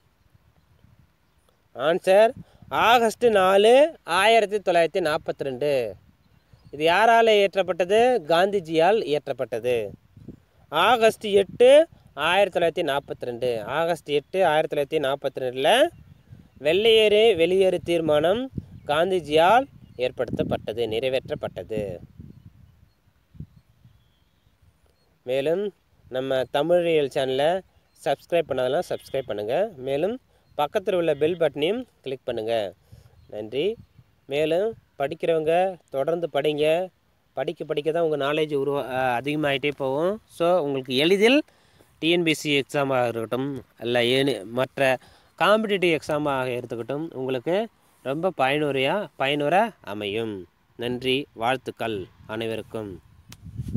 ஆன்சர் ஆகஸ்ட் நாலு ஆயிரத்தி தொள்ளாயிரத்தி நாற்பத்தி ரெண்டு இது யாரால் இயற்றப்பட்டது காந்திஜியால் இயற்றப்பட்டது ஆகஸ்ட் எட்டு ஆயிரத்தி தொள்ளாயிரத்தி நாற்பத்தி ரெண்டு ஆகஸ்ட் எட்டு ஆயிரத்தி தொள்ளாயிரத்தி நாற்பத்தி ரெண்டில் வெள்ளையேறு வெளியேறு தீர்மானம் காந்திஜியால் ஏற்படுத்தப்பட்டது நிறைவேற்றப்பட்டது மேலும் நம்ம தமிழியல் சேனலை சப்ஸ்கிரைப் பண்ணதெல்லாம் சப்ஸ்கிரைப் பண்ணுங்கள் மேலும் பக்கத்தில் உள்ள பெல் பட்டனையும் கிளிக் பண்ணுங்கள் நன்றி மேலும் படிக்கிறவங்க தொடர்ந்து படிங்க படிக்க படிக்க தான் உங்கள் நாலேஜ் உருவா அஹ் அதிகமாயிட்டே போகும் ஸோ உங்களுக்கு எளிதில் டிஎன்பிசி எக்ஸாமாக இருக்கட்டும் இல்லை ஏனி மற்ற காம்படிட்டிவ் எக்ஸாமாக இருக்கட்டும் உங்களுக்கு ரொம்ப பயனுரையாக பயனுற அமையும் நன்றி வாழ்த்துக்கள் அனைவருக்கும்